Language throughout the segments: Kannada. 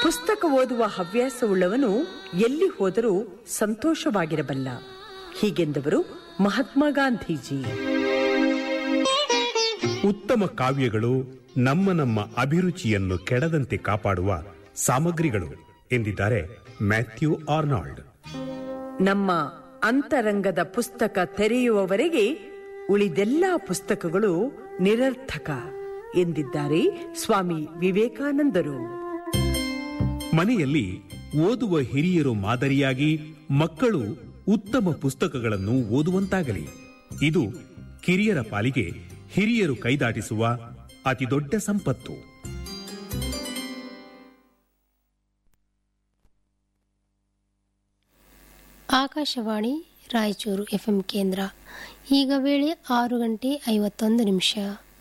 ಪುಸ್ತಕ ಓದುವ ಹವ್ಯಾಸವುಳ್ಳವನು ಎಲ್ಲಿ ಹೋದರೂ ಸಂತೋಷವಾಗಿರಬಲ್ಲ ಹೀಗೆಂದವರು ಮಹಾತ್ಮ ಗಾಂಧೀಜಿ ಉತ್ತಮ ಕಾವ್ಯಗಳು ನಮ್ಮ ನಮ್ಮ ಅಭಿರುಚಿಯನ್ನು ಕೆಡದಂತೆ ಕಾಪಾಡುವ ಸಾಮಗ್ರಿಗಳು ಎಂದಿದ್ದಾರೆ ಮ್ಯಾಥ್ಯೂ ಆರ್ನಾಲ್ಡ್ ನಮ್ಮ ಅಂತರಂಗದ ಪುಸ್ತಕ ತೆರೆಯುವವರೆಗೆ ಉಳಿದೆಲ್ಲ ಪುಸ್ತಕಗಳು ನಿರರ್ಥಕ ಎಂದಿದ್ದಾರೆ ಸ್ವಾಮಿ ವಿವೇಕಾನಂದರು ಮನೆಯಲ್ಲಿ ಓದುವ ಹಿರಿಯರು ಮಾದರಿಯಾಗಿ ಮಕ್ಕಳು ಉತ್ತಮ ಪುಸ್ತಕಗಳನ್ನು ಓದುವಂತಾಗಲಿ ಇದು ಕಿರಿಯರ ಪಾಲಿಗೆ ಹಿರಿಯರು ಕೈದಾಟಿಸುವ ಅತಿದೊಡ್ಡ ಸಂಪತ್ತು ಆಕಾಶವಾಣಿ ರಾಯಚೂರು ಎಫ್ಎಂ ಕೇಂದ್ರ ಈಗ ವೇಳೆ ಆರು ಗಂಟೆ ಐವತ್ತೊಂದು ನಿಮಿಷ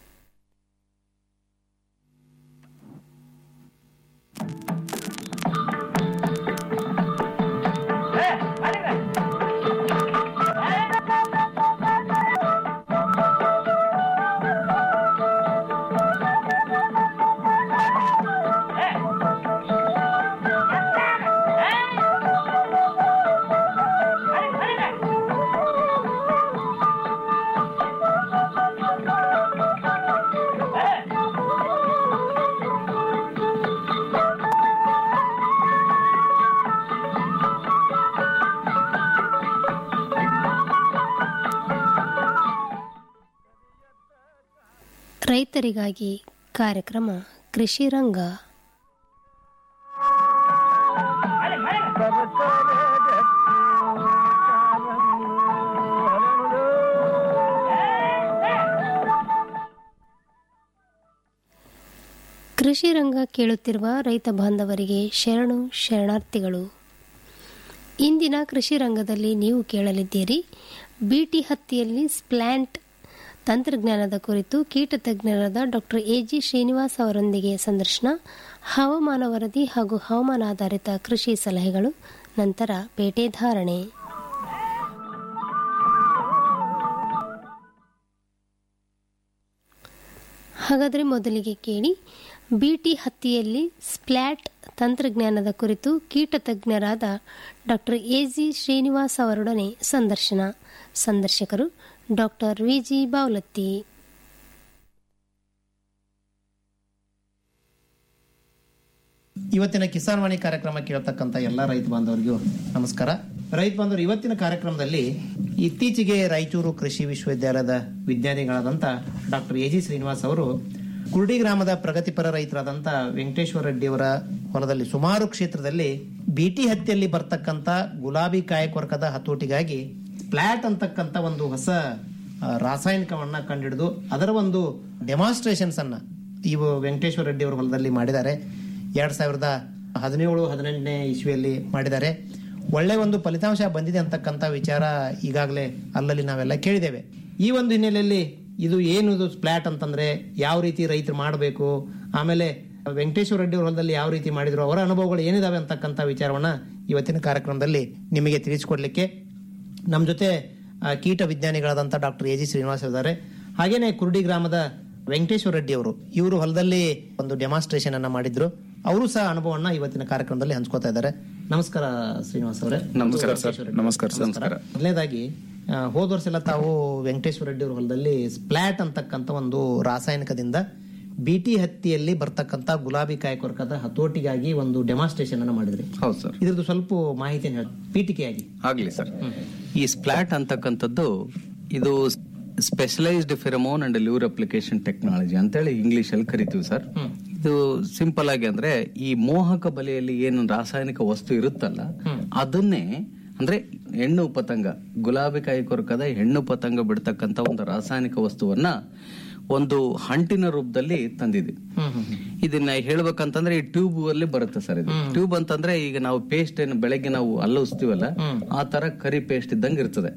ರೈತರಿಗಾಗಿ ಕಾರ್ಯಕ್ರಮ ಕೃಷಿ ರಂಗ ಕೃಷಿ ರಂಗ ಕೇಳುತ್ತಿರುವ ರೈತ ಬಾಂಧವರಿಗೆ ಶರಣು ಶರಣಾರ್ಥಿಗಳು ಇಂದಿನ ಕೃಷಿ ರಂಗದಲ್ಲಿ ನೀವು ಕೇಳಲಿದ್ದೀರಿ ಬಿಟಿ ಹತ್ತಿಯಲ್ಲಿ ಸ್ಪ್ಲ್ಯಾಂಟ್ ತಂತ್ರಜ್ಞಾನದ ಕುರಿತು ಕೀಟ ತಜ್ಞರಾದ ಡಾಕ್ಟರ್ ಎಜಿ ಶ್ರೀನಿವಾಸ್ ಅವರೊಂದಿಗೆ ಸಂದರ್ಶನ ಹವಾಮಾನ ವರದಿ ಹಾಗೂ ಹವಾಮಾನ ಆಧಾರಿತ ಕೃಷಿ ಸಲಹೆಗಳು ನಂತರ ಪೇಟೆ ಧಾರಣೆ ಹಾಗಾದರೆ ಮೊದಲಿಗೆ ಕೇಳಿ ಬಿಟಿ ಹತ್ತಿಯಲ್ಲಿ ಸ್ಪ್ಲ್ಯಾಟ್ ತಂತ್ರಜ್ಞಾನದ ಕುರಿತು ಕೀಟ ತಜ್ಞರಾದ ಡಾಕ್ಟರ್ ಎಜಿ ಶ್ರೀನಿವಾಸ್ ಅವರೊಡನೆ ಸಂದರ್ಶನ ಸಂದರ್ಶಕರು ಡಾಕ್ಟರ್ ವಿಜಿ ಬಾವಲತ್ತಿ ಇವತ್ತಿನ ಕಿಸಾನ್ ವಾಣಿ ಕಾರ್ಯಕ್ರಮ ಕೇಳತಕ್ಕಂಥ ಎಲ್ಲ ರೈತ ಬಾಂಧವರಿಗೂ ನಮಸ್ಕಾರ ರೈತ ಬಾಂಧವರು ಇವತ್ತಿನ ಕಾರ್ಯಕ್ರಮದಲ್ಲಿ ಇತ್ತೀಚೆಗೆ ರಾಯಚೂರು ಕೃಷಿ ವಿಶ್ವವಿದ್ಯಾಲಯದ ವಿಜ್ಞಾನಿಗಳಾದಂಥ ಡಾಕ್ಟರ್ ಎ ಜಿ ಶ್ರೀನಿವಾಸ್ ಅವರು ಕುರುಡಿ ಗ್ರಾಮದ ಪ್ರಗತಿಪರ ರೈತರಾದಂಥ ವೆಂಕಟೇಶ್ವರ ರೆಡ್ಡಿ ಅವರ ಹೊಲದಲ್ಲಿ ಸುಮಾರು ಕ್ಷೇತ್ರದಲ್ಲಿ ಬಿಟಿ ಹತ್ತಿಯಲ್ಲಿ ಬರ್ತಕ್ಕಂಥ ಗುಲಾಬಿ ಕಾಯಕೊರಕದ ಹತೋಟಿಗಾಗಿ ಫ್ಲಾಟ್ ಅಂತಕ್ಕಂಥ ಒಂದು ಹೊಸ ಆ, ರಾಸಾಯನಿಕವನ್ನ ಕಂಡಿಡಿದು ಅದರ ಒಂದು ಡೆಮಾನ್ಸ್ಟ್ರೇಷನ್ಸ್ ಅನ್ನ ಇವು ವೆಂಕಟೇಶ್ವರ ರೆಡ್ಡಿ ಅವರ ಹೊಲದಲ್ಲಿ ಮಾಡಿದ್ದಾರೆ ಎರಡ್ ಸಾವಿರದ ಹದಿನೇಳು ಹದಿನೆಂಟನೇ ಇಸ್ವಿಯಲ್ಲಿ ಮಾಡಿದ್ದಾರೆ ಒಳ್ಳೆ ಒಂದು ಫಲಿತಾಂಶ ಬಂದಿದೆ ಅಂತಕ್ಕಂಥ ವಿಚಾರ ಈಗಾಗಲೇ ಅಲ್ಲಲ್ಲಿ ನಾವೆಲ್ಲ ಕೇಳಿದ್ದೇವೆ ಈ ಒಂದು ಹಿನ್ನೆಲೆಯಲ್ಲಿ ಇದು ಏನು ಇದು ಫ್ಲಾಟ್ ಅಂತಂದ್ರೆ ಯಾವ ರೀತಿ ರೈತರು ಮಾಡಬೇಕು ಆಮೇಲೆ ವೆಂಕಟೇಶ್ವರ ರೆಡ್ಡಿ ಅವರ ಹೊಲದಲ್ಲಿ ಯಾವ ರೀತಿ ಮಾಡಿದ್ರು ಅವರ ಅನುಭವಗಳು ಏನಿದಾವೆ ಅಂತಕ್ಕಂಥ ವಿಚಾರವನ್ನ ಇವತ್ತಿನ ಕಾರ್ಯಕ್ರಮದಲ್ಲಿ ನಿಮಗೆ ತಿಳಿಸಿಕೊಡ್ಲಿಕ್ಕೆ ನಮ್ಮ ಜೊತೆ ಆ, ಕೀಟ ವಿಜ್ಞಾನಿಗಳಾದಂಥ ಡಾಕ್ಟರ್ ಎ ಜಿ ಶ್ರೀನಿವಾಸ್ ಇದ್ದಾರೆ ಹಾಗೇನೆ ಕುರುಡಿ ಗ್ರಾಮದ ವೆಂಕಟೇಶ್ವರ ರೆಡ್ಡಿ ಅವರು ಇವರು ಹೊಲದಲ್ಲಿ ಒಂದು ಡೆಮಾನ್ಸ್ಟ್ರೇಷನ್ ಅನ್ನ ಮಾಡಿದ್ರು ಅವರು ಸಹ ಅನುಭವವನ್ನ ಇವತ್ತಿನ ಕಾರ್ಯಕ್ರಮದಲ್ಲಿ ಹಂಚ್ಕೋತಾ ಇದ್ದಾರೆ ನಮಸ್ಕಾರ ಶ್ರೀನಿವಾಸ್ ಅವರೇ ನಮಸ್ಕಾರ ಸರ್ ನಮಸ್ಕಾರ ಸರ್ ನಮಸ್ಕಾರ ಮೊದಲನೇದಾಗಿ ಆ, ಹೋದ ವರ್ಷ ಎಲ್ಲ ತಾವು ವೆಂಕಟೇಶ್ವರ ರೆಡ್ಡಿ ಅವ್ರ ಹೊಲದಲ್ಲಿ ಸ್ಪ್ಲಾಟ್ ಅಂತಕ್ಕಂಥ ಒಂದು ರಾಸಾಯನಿಕದಿಂದ ಬಿಟಿ ಹತ್ತಿಯಲ್ಲಿ ಬರ್ತಕ್ಕಂಥ ಗುಲಾಬಿ ಕಾಯಕೊರಕದ ಹತೋಟಿಗಾಗಿ ಒಂದು ಡೆಮಾನ್ಸ್ಟ್ರೇಷನ್ ಅನ್ನ ಮಾಡಿದ್ರಿ ಹೌದು ಸರ್ ಇದ್ರದ್ದು ಸ್ವಲ್ಪ ಮಾಹಿತಿಯನ್ನು ಹೇಳಿ ಪೀಠಿಕೆಯಾಗಿ ಆಗ್ಲಿ ಸರ್ ಈ ಸ್ಪ್ಲಾಟ್ ಅಂತಕ್ಕಂಥದ್ದು ಇದು specialised pheromone and lure application technology ಅಂತೇಳಿ ಇಂಗ್ಲಿಷ್ ಅಲ್ಲಿ ಕರಿತೀವಿ ಸರ್ ಇದು ಸಿಂಪಲ್ ಆಗಿ ಅಂದ್ರೆ ಈ ಮೋಹಕ ಬಲೆಯಲ್ಲಿ ಏನು ರಾಸಾಯನಿಕ ವಸ್ತು ಇರುತ್ತಲ್ಲ ಅದನ್ನೇ ಅಂದ್ರೆ ಹೆಣ್ಣು ಪತಂಗ ಗುಲಾಬಿ ಕಾಯಿ ಕೊರಕದ ಹೆಣ್ಣು ಪತಂಗ ಬಿಡ್ತಕ್ಕಂತ ಒಂದು ರಾಸಾಯನಿಕ ವಸ್ತುವನ್ನ ಒಂದು ಹಂಟಿನ ರೂಪದಲ್ಲಿ ತಂದಿದೆ ಇದನ್ನ ಹೇಳ್ಬೇಕಂತಂದ್ರೆ ಈ ಟ್ಯೂಬ್ ಅಲ್ಲಿ ಬರುತ್ತೆ ಸರ್ ಇದು ಟ್ಯೂಬ್ ಅಂತಂದ್ರೆ ಈಗ ನಾವು ಪೇಸ್ಟ್ ಏನು ಬೆಳಗ್ಗೆ ನಾವು ಅಲ್ಲುಸ್ತೀವಲ್ಲ ಆ ತರ ಕರಿ ಪೇಸ್ಟ್ ಇದ್ದಂಗೆ ಇರ್ತದೆ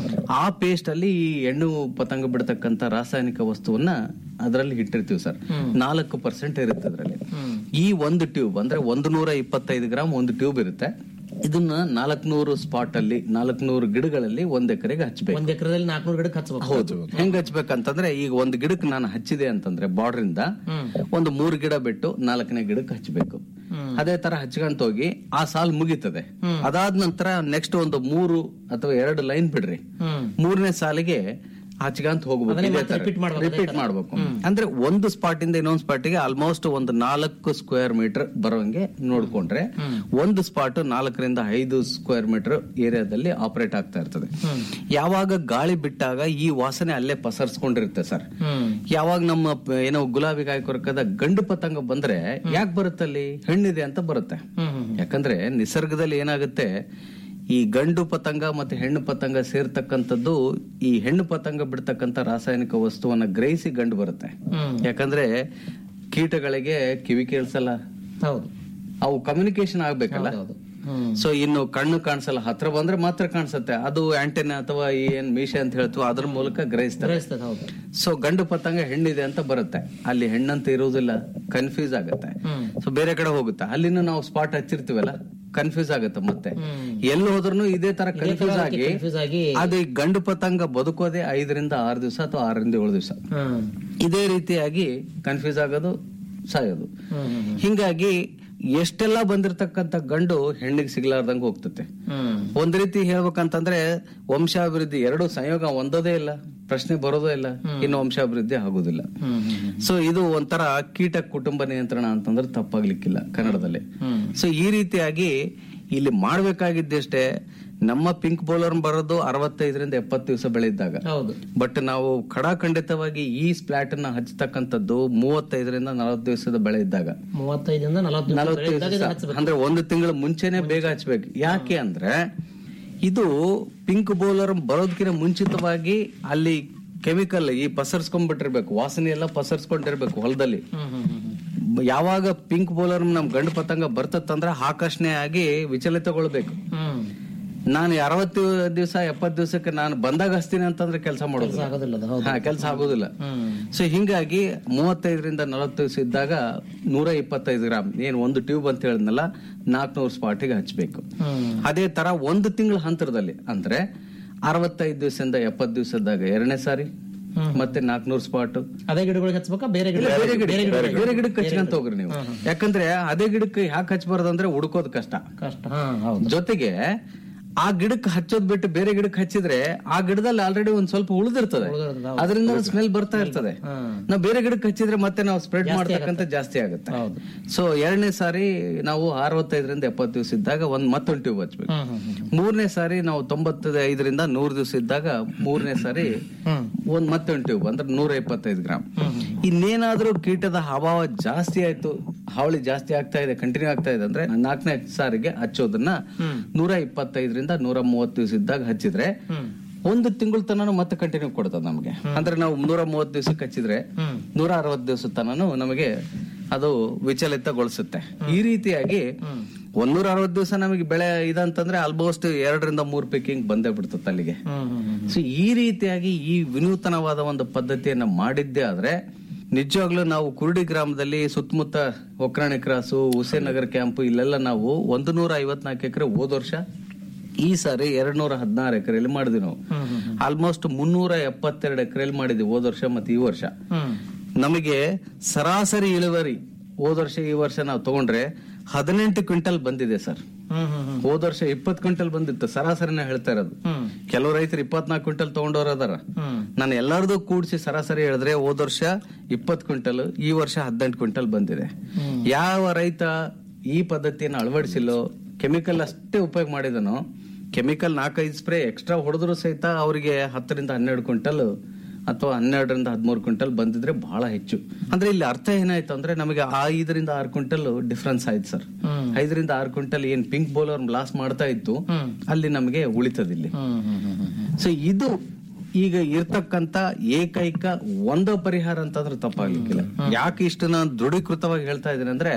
ಆ ಪೇಸ್ಟ್ ಅಲ್ಲಿ ಈ ಹೆಣ್ಣು ಪತಂಗ ಬಿಡ್ತಕ್ಕಂತ ರಾಸಾಯನಿಕ ವಸ್ತುವನ್ನ ಅದರಲ್ಲಿ ಇಟ್ಟಿರ್ತೀವಿ ಸರ್ ನಾಲ್ಕು ಪರ್ಸೆಂಟ್ ಇರುತ್ತೆ ಅದರಲ್ಲಿ ಈ ಒಂದು ಟ್ಯೂಬ್ ಅಂದ್ರೆ ಒಂದು ನೂರ ಇಪ್ಪತ್ತೈದು ಗ್ರಾಮ್ ಒಂದು ಟ್ಯೂಬ್ ಇರುತ್ತೆ ಇದನ್ನ ನಾಲ್ಕನೂರು ಸ್ಪಾಟ್ ಅಲ್ಲಿ ನಾಲ್ಕನೂರು ಗಿಡಗಳಲ್ಲಿ ಒಂದ್ ಎಕರೆಗೆ ಹಚ್ಚಬೇಕು ಒಂದ್ ಎಕರೆದಲ್ಲಿ ನಾಲ್ಕನೂರು ಗಿಡಕ್ಕೆ ಹಚ್ಚಬೇಕು ಹೌದು ಹೆಂಗ್ ಹಚ್ಬೇಕಂತಂದ್ರೆ ಈಗ ಒಂದ್ ಗಿಡಕ್ಕೆ ನಾನು ಹಚ್ಚಿದೆ ಅಂತಂದ್ರೆ ಬಾರ್ಡರ್ ಇಂದ ಒಂದು ಮೂರು ಗಿಡ ಬಿಟ್ಟು ನಾಲ್ಕನೇ ಗಿಡಕ್ಕೆ ಹಚ್ಚಬೇಕು ಅದೇ ತರ ಹಚ್ಕೊಂತ ಹೋಗಿ ಆ ಸಾಲ್ ಮುಗೀತದೆ ಅದಾದ ನಂತರ ನೆಕ್ಸ್ಟ್ ಒಂದು ಮೂರು ಅಥವಾ ಎರಡು ಲೈನ್ ಬಿಡ್ರಿ ಹ್ಮ್ ಮೂರನೇ ಸಾಲಿಗೆ ಹಚ್ಕೊಂತ ಹೋಗ್ಬೇಕು ಅದನ್ನೇ ಇದೇ ಮತ್ತೆ ತರ. repeat ಮಾಡ್ಬೇಕು, ಅದೇ Repeat ಮಾಡ್ಬೇಕು ಅಂದ್ರೆ ಒಂದು ಸ್ಪಾಟ್ ಇಂದ ಇನ್ನೊಂದು ಸ್ಪಾಟಿಗೆ ಆಲ್ಮೋಸ್ಟ್ ಒಂದು ನಾಲ್ಕು ಸ್ಕ್ವೇರ್ ಮೀಟರ್ ಬರೋಂಗೆ ನೋಡ್ಕೊಂಡ್ರೆ ಒಂದು ಸ್ಪಾಟ್ ನಾಲ್ಕರಿಂದ ಐದು ಸ್ಕ್ವೇರ್ ಮೀಟರ್ ಏರಿಯಾದಲ್ಲಿ ಆಪರೇಟ್ ಆಗ್ತಾ ಇರ್ತದೆ ಯಾವಾಗ ಗಾಳಿ ಬಿಟ್ಟಾಗ ಈ ವಾಸನೆ ಅಲ್ಲೇ ಪಸರ್ಸ್ಕೊಂಡಿರುತ್ತೆ ಸರ್ ಹ್ಮ್ ಯಾವಾಗ ನಮ್ಮ ಪ- ಏನೋ ಗುಲಾಬಿ ಕಾಯಿ ಕೊರಕದ ಗಂಡು ಪತಂಗ ಬಂದ್ರೆ ಯಾಕೆ ಬರುತ್ತಲ್ಲಿ ಹೆಣ್ಣಿದೆ ಅಂತ ಬರುತ್ತೆ ಹ್ಮ್ ಯಾಕಂದ್ರೆ ನಿಸರ್ಗದಲ್ಲಿ ಏನಾಗುತ್ತೆ ಈ ಗಂಡು ಪತಂಗ ಮತ್ತೆ ಹೆಣ್ಣು ಪತಂಗ ಸೇರ್ತಕ್ಕಂಥದ್ದು ಈ ಹೆಣ್ಣು ಪತಂಗ ಬಿಡ್ತಕ್ಕಂಥ ರಾಸಾಯನಿಕ ವಸ್ತುವನ್ನ ಗ್ರಹಿಸಿ ಗಂಡು ಬರುತ್ತೆ ಹ್ಮ್ ಯಾಕಂದ್ರೆ ಕೀಟಗಳಿಗೆ ಕಿವಿ ಕೇಳಿಸಲ್ಲ ಹೌದು ಅವು ಕಮ್ಯುನಿಕೇಶನ್ ಆಗ್ಬೇಕಲ್ಲ ಹೌದು ಹ್ಮ್ ಸೊ ಇನ್ನು ಕಣ್ಣು ಕಾಣಿಸಲ್ಲ ಹತ್ರ ಬಂದ್ರೆ ಮಾತ್ರ ಕಾಣಿಸುತ್ತೆ ಅದು ಆಂಟೆನಾ ಅಥವಾ ಏನ್ ಮೀಶೆ ಅಂತ ಹೇಳ್ತೀವಿ ಅದ್ರ ಮೂಲಕ ಗ್ರಹಿಸ್ತಾರೆ ಗ್ರಹಿಸ್ತದೆ ಹೌದು ಸೊ ಗಂಡು ಪತಂಗ ಹೆಣ್ಣಿದೆ ಅಂತ ಬರುತ್ತೆ ಅಲ್ಲಿ ಹೆಣ್ಣಂತ ಇರುವುದಿಲ್ಲ ಕನ್ಫ್ಯೂಸ್ ಆಗುತ್ತೆ ಹ್ಮ್ ಸೊ ಬೇರೆ ಕಡೆ ಹೋಗುತ್ತೆ ಅಲ್ಲಿನೂ ನಾವು ಸ್ಪಾಟ್ ಹಚ್ಚಿರ್ತೀವಲ್ಲ ಕನ್ಫ್ಯೂಸ್ ಆಗುತ್ತೆ ಮತ್ತೆ ಹ್ಮ್. ಎಲ್ಲಿ ಹೋದ್ರೂ ಇದೇ ತರ ಇದೇ ಕನ್ಫ್ಯೂಸ್ ತರ ಆಗಿ confuse ಆಗಿ ಅದು ಈ ಗಂಡು ಪತಂಗ ಬದುಕೋದೆ ಐದರಿಂದ ಆರು ದಿವಸ ಅಥವಾ ಆರರಿಂದ ಏಳು ದಿವಸ ಹ್ಮ್ ಇದೇ ರೀತಿಯಾಗಿ ಕನ್ಫ್ಯೂಸ್ ಆಗೋದು ಸಾಯೋದು ಹ್ಮ್ ಹ್ಮ್ ಹಿಂಗಾಗಿ ಎಷ್ಟೆಲ್ಲ ಬಂದಿರತಕ್ಕಂತ ಗಂಡು ಹೆಣ್ಣಿಗೆ ಸಿಗ್ಲಾರ್ದಂಗ ಹೋಗ್ತತೆ ಹ್ಮ್ ಒಂದ್ ರೀತಿ ಹೇಳ್ಬೇಕಂತಂದ್ರೆ ವಂಶಾಭಿವೃದ್ಧಿ ಎರಡು ಸಂಯೋಗ ಒಂದೋದೇ ಇಲ್ಲ ಪ್ರಶ್ನೆ ಬರೋದೇ ಇಲ್ಲ ಇನ್ನು ವಂಶಾಭಿವೃದ್ಧಿ ಆಗುದಿಲ್ಲ ಹ್ಮ್ ಹ್ಮ್ ಸೊ ಇದು ಒಂಥರ ಕೀಟ ಕುಟುಂಬ ನಿಯಂತ್ರಣ ಅಂತಂದ್ರೆ ತಪ್ಪಾಗ್ಲಿಕ್ಕಿಲ್ಲ ಕನ್ನಡದಲ್ಲಿ ಹ್ಮ್ ಸೊ ಈ ರೀತಿಯಾಗಿ ಇಲ್ಲಿ ಮಾಡ್ಬೇಕಾಗಿದ್ದಷ್ಟೇ ನಮ್ಮ ಪಿಂಕ್ ಬೌಲರ್ ಬರೋದು ಅರವತ್ತೈದರಿಂದ ಎಪ್ಪತ್ತು ದಿವಸ ಬೆಳೆದಿದ್ದಾಗ ಹೌದು ಬಟ್ ನಾವು ಖಡಾಖಂಡಿತವಾಗಿ ಈ ಸ್ಪ್ಲಾಟ್ ಅನ್ನ ಹಚ್ಚತಕ್ಕಂಥದ್ದು ಮೂವತ್ತೈದರಿಂದ ನಲವತ್ತು ದಿವಸದ ಬೆಳೆ ಇದ್ದಾಗ ಮೂವತ್ತೈದರಿಂದ ನಲವತ್ತು ನಲವತ್ತು ದಿವಸ ಅಂದ್ರೆ ಒಂದು ತಿಂಗಳ ಮುಂಚೆನೆ ಬೇಗ ಹಚ್ಬೇಕು ಯಾಕೆ ಅಂದ್ರೆ ಇದು ಪಿಂಕ್ ಬೌಲರ್ ಬರೋದಕ್ಕಿಂತ ಮುಂಚಿತವಾಗಿ ಅಲ್ಲಿ ಕೆಮಿಕಲ್ ಈ ಪಸರ್ಸ್ಕೊಂಡ್ಬಿಟ್ಟಿರ್ಬೇಕು ವಾಸನೆ ಎಲ್ಲ ಪಸರ್ಸ್ಕೊಂಡಿರ್ಬೇಕು ಹೊಲದಲ್ಲಿ ಹ್ಮ್ ಹ್ಮ್ ಹ್ಮ್ ಯಾವಾಗ ಪಿಂಕ್ ಬೌಲರ್ ನಮ್ ಗಂಡು ಪತಂಗ ಬರ್ತತ್ತಂದ್ರೆ ಆಕರ್ಷಣೆ ಆಗಿ ವಿಚಲಿತಗೊಳ್ಬೇಕು ಹ್ಮ್ ನಾನು ಅರವತ್ತು ದಿವಸ ಎಪ್ಪತ್ತು ದಿವಸಕ್ಕೆ ನಾನು ಬಂದಾಗ ಹಚ್ತೀನಿ ಅಂತಂದ್ರೆ ಕೆಲಸ ಮಾಡೋದು ಆಗೋದಿಲ್ಲ ಅದು ಹೌದು ಹಾ ಕೆಲಸ ಆಗೋದಿಲ್ಲ ಹ್ಮ್ ಸೊ ಹಿಂಗಾಗಿ ಮೂವತ್ತೈದರಿಂದ ನಲವತ್ತು ದಿವಸ ಇದ್ದಾಗ ನೂರ ಇಪ್ಪತ್ತೈದು ಗ್ರಾಮ್ ಏನ್ ಒಂದು ಟ್ಯೂಬ್ ಅಂತ ಹೇಳಿದ್ನಲ್ಲ ನಾಲ್ಕನೂರು ಸ್ಪಾಟಿಗೆ ಹಚ್ಬೇಕು ಹ್ಮ್ ಅದೇ ತರ ಒಂದು ತಿಂಗಳ ಹಂತರದಲ್ಲಿ ಅಂದ್ರೆ ಅರವತ್ತೈದು ದಿವಸದಿಂದ ಎಪ್ಪತ್ತು ದಿವಸದಾಗ ಎರಡನೇ ಸಾರಿ ಮತ್ತೆ ನಾಲ್ಕನೂರು ಸ್ಪಾಟ್ ಅದೇ ಗಿಡಗಳಿಗೆ ಹಚ್ಬೇಕಾ ಬೇರೆ ಗಿಡ ಬೇರೆ ಗಿಡ ಬೇರೆ ಗಿಡಕ್ಕೆ ಹಚ್ಕೊಂತ ಹೋಗ್ರಿ ನೀವು ಯಾಕಂದ್ರೆ ಅದೇ ಗಿಡಕ್ಕೆ ಯಾಕೆ ಹಚ್ಬಾರ್ದು ಅಂದ್ರೆ ಹುಡುಕೋದ್ ಕಷ್ಟ ಕಷ್ಟ ಹಾ ಹೌದು ಜೊತೆಗೆ ಆ ಗಿಡಕ್ಕೆ ಹಚ್ಚೋದ್ ಬಿಟ್ಟು ಬೇರೆ ಗಿಡಕ್ಕೆ ಹಚ್ಚಿದ್ರೆ ಆ ಗಿಡದಲ್ಲಿ ಆಲ್ರೆಡಿ ಒಂದ್ ಸ್ವಲ್ಪ ಉಳಿದಿರ್ತದೆ ಉಳ್ದಿರ್ತದೆ, ಹೌದು. ಅದರಿಂದ ಸ್ಮೆಲ್ ಬರ್ತಾ ಇರ್ತದೆ ಹ್ಮ್. ನಾವು ಬೇರೆ ಗಿಡಕ್ಕೆ ಹಚ್ಚಿದ್ರೆ ಮತ್ತೆ ನಾವು ಸ್ಪ್ರೆಡ್ ಮಾಡ್ತಕ್ಕಂಥ ಜಾಸ್ತಿ ಆಗುತ್ತೆ ಹೌದು. ಸೊ ಎರಡನೇ ಸಾರಿ ನಾವು ಅರವತ್ತೈದರಿಂದ ಎಪ್ಪತ್ತು ದಿವಸ ಇದ್ದಾಗ ಒಂದ್ ಮತ್ತೊಂದು ಟ್ಯೂಬ್ ಹಚ್ಬೇಕು ಹ್ಮ್ ಹ್ಮ್ ಹ್ಮ್ ಮೂರನೇ ಸಾರಿ ನಾವು ತೊಂಬತ್ತೈದರಿಂದ ನೂರು ದಿವಸ ಇದ್ದಾಗ ಮೂರನೇ ಸಾರಿ ಹ್ಮ್ ಒಂದ್ ಮತ್ತೊಂದು ಟ್ಯೂಬ್ ಅಂದ್ರೆ ನೂರ ಇಪ್ಪತ್ತೈದು ಗ್ರಾಮ್ ಇನ್ನೇನಾದ್ರೂ ಕೀಟದ ಅಭಾವ ಜಾಸ್ತಿ ಆಯ್ತು ಹಾವಳಿ ಜಾಸ್ತಿ ಆಗ್ತಾ ಇದೆ ಕಂಟಿನ್ಯೂ ಆಗ್ತಾ ಇದೆ ಅಂದ್ರೆ ನಾಲ್ಕನೇ ಸಾರಿಗೆ ಹಚ್ಚೋದನ್ನ ನೂರ ಇಪ್ಪತ್ತೈದರಿಂದ ನೂರ ಮೂವತ್ತು ದಿವಸ ಇದ್ದಾಗ ಹಚ್ಚಿದ್ರೆ ಹ್ಮ್ ಒಂದು ತಿಂಗಳ ತನಕ ಮತ್ತೆ ಕಂಟಿನ್ಯೂ ಕೊಡ್ತದೆ ನಮಗೆ ಅಂದ್ರೆ ನಾವು ನೂರ ಮೂವತ್ತು ದಿವಸಕ್ಕೆ ಹಚ್ಚಿದ್ರೆ ಹ್ಮ್ ನೂರ ಅರವತ್ತು ದಿವಸ ತನನು ನಮಗೆ ಅದು ವಿಚಲಿತಗೊಳಿಸುತ್ತೆ ಈ ರೀತಿಯಾಗಿ ಒಂದೂರ ಅರವತ್ತು ದಿವಸ ನಮಗೆ ಬೆಳೆ ಇದಂತಂದ್ರೆ ಆಲ್ಮೋಸ್ಟ್ ಎರಡರಿಂದ ಮೂರು ಪಿಕಿಂಗ್ ಬಂದೇ ಬಿಡ್ತದೆ ಅಲ್ಲಿಗೆ ಹ್ಮ್ ಹ್ಮ್ ಹ್ಮ್ ಸೊ ಈ ರೀತಿಯಾಗಿ ಈ ವಿನೂತನವಾದ ಒಂದು ಪದ್ಧತಿಯನ್ನ ಮಾಡಿದ್ದೇ ಆದ್ರೆ ನಿಜವಾಗ್ಲೂ ನಾವು ಕುರುಡಿ ಗ್ರಾಮದಲ್ಲಿ ಸುತ್ತಮುತ್ತ ಒಕ್ರಾಣಿ ಕ್ರಾಸು ಹುಸೇನ್ ನಗರ್ ಕ್ಯಾಂಪ್ ಇಲ್ಲೆಲ್ಲ ನಾವು ಒಂದು ನೂರ ಐವತ್ನಾಲ್ಕು ಎಕರೆ ಹೋದ ವರ್ಷ ಈ ಸಾರಿ ಎರಡ್ ನೂರ ಹದಿನಾರು ಎಕರೆಯಲ್ಲಿ ಮಾಡಿದ್ವಿ ನಾವು ಹ್ಮ್ ಹ್ಮ್ ಆಲ್ಮೋಸ್ಟ್ ಮುನ್ನೂರ ಎಪ್ಪತ್ತೆರಡು ಎಕರೆಯಲ್ಲಿ ಮಾಡಿದ್ವಿ ಹೋದ ವರ್ಷ ಮತ್ತೆ ಈ ವರ್ಷ ಹ್ಮ್ ನಮಗೆ ಸರಾಸರಿ ಇಳುವರಿ ಹೋದ ವರ್ಷ ಈ ವರ್ಷ ನಾವು ತಗೊಂಡ್ರೆ ಹದಿನೆಂಟು ಕ್ವಿಂಟಲ್ ಬಂದಿದೆ ಸರ್ ಹ್ಮ್ ಹ್ಮ್ ಹ್ಮ್ ಹೋದ ವರ್ಷ ಇಪ್ಪತ್ತು ಕ್ವಿಂಟಲ್ ಬಂದಿತ್ತು ಸರಾಸರಿನ ಹೇಳ್ತಾ ಇರೋದು ಹ್ಮ್ ಕೆಲವು ರೈತರು ಇಪ್ಪತ್ನಾಲ್ಕು ಕ್ವಿಂಟಲ್ ತಗೊಂಡವ್ರು ಅದಾರ ಹ್ಮ್ ನಾನು ಎಲ್ಲಾರ್ದು ಕೂಡಿಸಿ ಸರಾಸರಿ ಹೇಳಿದ್ರೆ ಹೋದ ವರ್ಷ ಇಪ್ಪತ್ತು ಕ್ವಿಂಟಲ್ ಈ ವರ್ಷ ಹದಿನೆಂಟು ಕ್ವಿಂಟಲ್ ಬಂದಿದೆ ಯಾವ ರೈತ ಈ ಪದ್ಧತಿಯನ್ನು ಅಳವಡಿಸಿಲ್ಲೋ ಕೆಮಿಕಲ್ ಅಷ್ಟೇ ಉಪಯೋಗ ಮಾಡಿದನೋ ಕೆಮಿಕಲ್ ನಾಲ್ಕೈದು ಸ್ಪ್ರೇ ಎಕ್ಸ್ಟ್ರಾ ಹೊಡೆದ್ರು ಸಹಿತ ಅವರಿಗೆ ಹತ್ತರಿಂದ ಹನ್ನೆರಡು ಕ್ವಿಂಟಲ್ ಅಥವಾ ಹನ್ನೆರಡರಿಂದ ಹದಿಮೂರು ಕ್ವಿಂಟಲ್ ಬಂದಿದ್ರೆ ಬಹಳ ಹೆಚ್ಚು ಅಂದ್ರೆ ಇಲ್ಲಿ ಅರ್ಥ ಏನಾಯ್ತು ಅಂದ್ರೆ ನಮಗೆ ಆ ಐದರಿಂದ ಆರು ಕ್ವಿಂಟಲ್ ಡಿಫ್ರೆನ್ಸ್ ಆಯ್ತು ಸರ್ ಹ್ಮ್. ಐದರಿಂದ ಆರು ಕ್ವಿಂಟಲ್ ಏನ್ ಪಿಂಕ್ ಬೌಲರ್ ಲಾಸ್ ಮಾಡ್ತಾ ಇತ್ತು ಹ್ಮ್. ಅಲ್ಲಿ ನಮಗೆ ಉಳಿತದ ಇಲ್ಲಿ ಹ್ಮ್ ಹ್ಮ್ ಹ್ಮ್ ಹ್ಮ್ ಸೊ ಇದು ಈಗ ಇರ್ತಕ್ಕಂತ ಏಕೈಕ ಒಂದು ಪರಿಹಾರ ಅಂತಂದ್ರೆ ತಪ್ಪಾಗ್ಲಿಕ್ಕಿಲ್ಲ ಯಾಕೆ ಇಷ್ಟು ನಾನು ದೃಢೀಕೃತವಾಗಿ ಹೇಳ್ತಾ ಇದ್ದೀನಿ ಅಂದ್ರೆ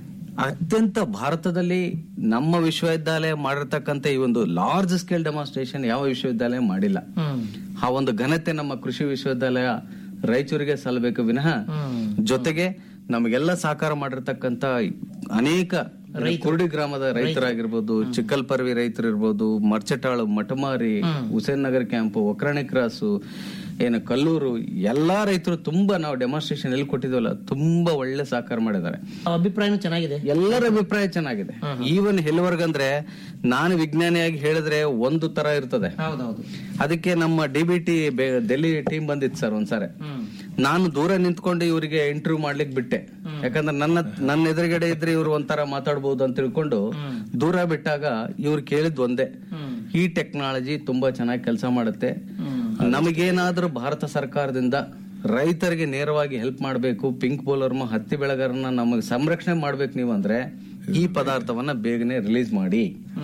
ಅತ್ಯಂತ ಭಾರತದಲ್ಲಿ ನಮ್ಮ ವಿಶ್ವವಿದ್ಯಾಲಯ ಮಾಡಿರ್ತಕ್ಕಂಥ ಈ ಒಂದು ಲಾರ್ಜ್ ಸ್ಕೇಲ್ ಡೆಮಾನ್ಸ್ಟ್ರೇಷನ್ ಯಾವ ವಿಶ್ವವಿದ್ಯಾಲಯ ಮಾಡಿಲ್ಲ ಹ್ಮ್ ಆ ಒಂದು ಘನತೆ ನಮ್ಮ ಕೃಷಿ ವಿಶ್ವವಿದ್ಯಾಲಯ ರಾಯಚೂರಿಗೆ ಸಲ್ಲಬೇಕು ವಿನಃ ಹ್ಮ್ ಜೊತೆಗೆ ನಮಗೆಲ್ಲ ಸಹಕಾರ ಮಾಡಿರ್ತಕ್ಕಂತ ಅನೇಕ ಕುರುಡಿ ಗ್ರಾಮದ ರೈತರಾಗಿರ್ಬೋದು ಚಿಕ್ಕಲ್ಪರ್ವಿ ರೈತರಿರ್ಬೋದು ಮರ್ಚಟಾಳು ಮಟಮಾರಿ ಹುಸೇನ್ ನಗರ್ ಕ್ಯಾಂಪ್ ಒಕ್ರಾಣಿ ಕ್ರಾಸು ಏನು ಕಲ್ಲೂರು ಎಲ್ಲಾ ರೈತರು ತುಂಬಾ ನಾವು ಡೆಮಾನ್ಸ್ಟ್ರೇಷನ್ ಎಲ್ಲಿ ಕೊಟ್ಟಿದ್ವಲ್ಲ ತುಂಬಾ ಒಳ್ಳೆ ಸಹಕಾರ ಮಾಡಿದ್ದಾರೆ ಅಭಿಪ್ರಾಯನೂ ಚೆನ್ನಾಗಿದೆ ಎಲ್ಲರ ಅಭಿಪ್ರಾಯ ಚೆನ್ನಾಗಿದೆ ಈವನ್ ಎಲ್ಲಿವರೆಗಂದ್ರೆ ನಾನು ವಿಜ್ಞಾನಿಯಾಗಿ ಹೇಳಿದ್ರೆ ಒಂದು ತರ ಇರ್ತದೆ ಹೌದೌದು ಅದಕ್ಕೆ ನಮ್ಮ D B T Delhi team ಬಂದಿತ್ತು ಸರ್ ಒಂದ್ಸಾರಿ ನಾನು ದೂರ ನಿಂತ್ಕೊಂಡು ಇವರಿಗೆ ಇಂಟರ್ವ್ಯೂ ಮಾಡ್ಲಿಕ್ಕೆ ಬಿಟ್ಟೆ ಯಾಕಂದ್ರೆ ನನ್ನ ನನ್ನ ಎದುರುಗಡೆ ಇದ್ರೆ ಇವ್ರು ಒಂಥರ ಮಾತಾಡ್ಬೋದು ಅಂತ ತಿಳ್ಕೊಂಡು ದೂರ ಬಿಟ್ಟಾಗ ಇವ್ರು ಕೇಳಿದ್ ಒಂದೇ ಈ ಟೆಕ್ನಾಲಜಿ ತುಂಬಾ ಚೆನ್ನಾಗಿ ಕೆಲಸ ಮಾಡುತ್ತೆ ನಮಗೇನಾದ್ರೂ ಭಾರತ ಸರ್ಕಾರದಿಂದ ರೈತರಿಗೆ ನೇರವಾಗಿ ಹೆಲ್ಪ್ ಮಾಡಬೇಕು ಪಿಂಕ್ ಬೋಲರ್ಮ ಹತ್ತಿ ಬೆಳೆಗಾರನ ನಮಗೆ ಸಂರಕ್ಷಣೆ ಮಾಡ್ಬೇಕು ನೀವು ಅಂದ್ರೆ ಈ ಪದಾರ್ಥವನ್ನ ಬೇಗನೆ ರಿಲೀಸ್ ಮಾಡಿ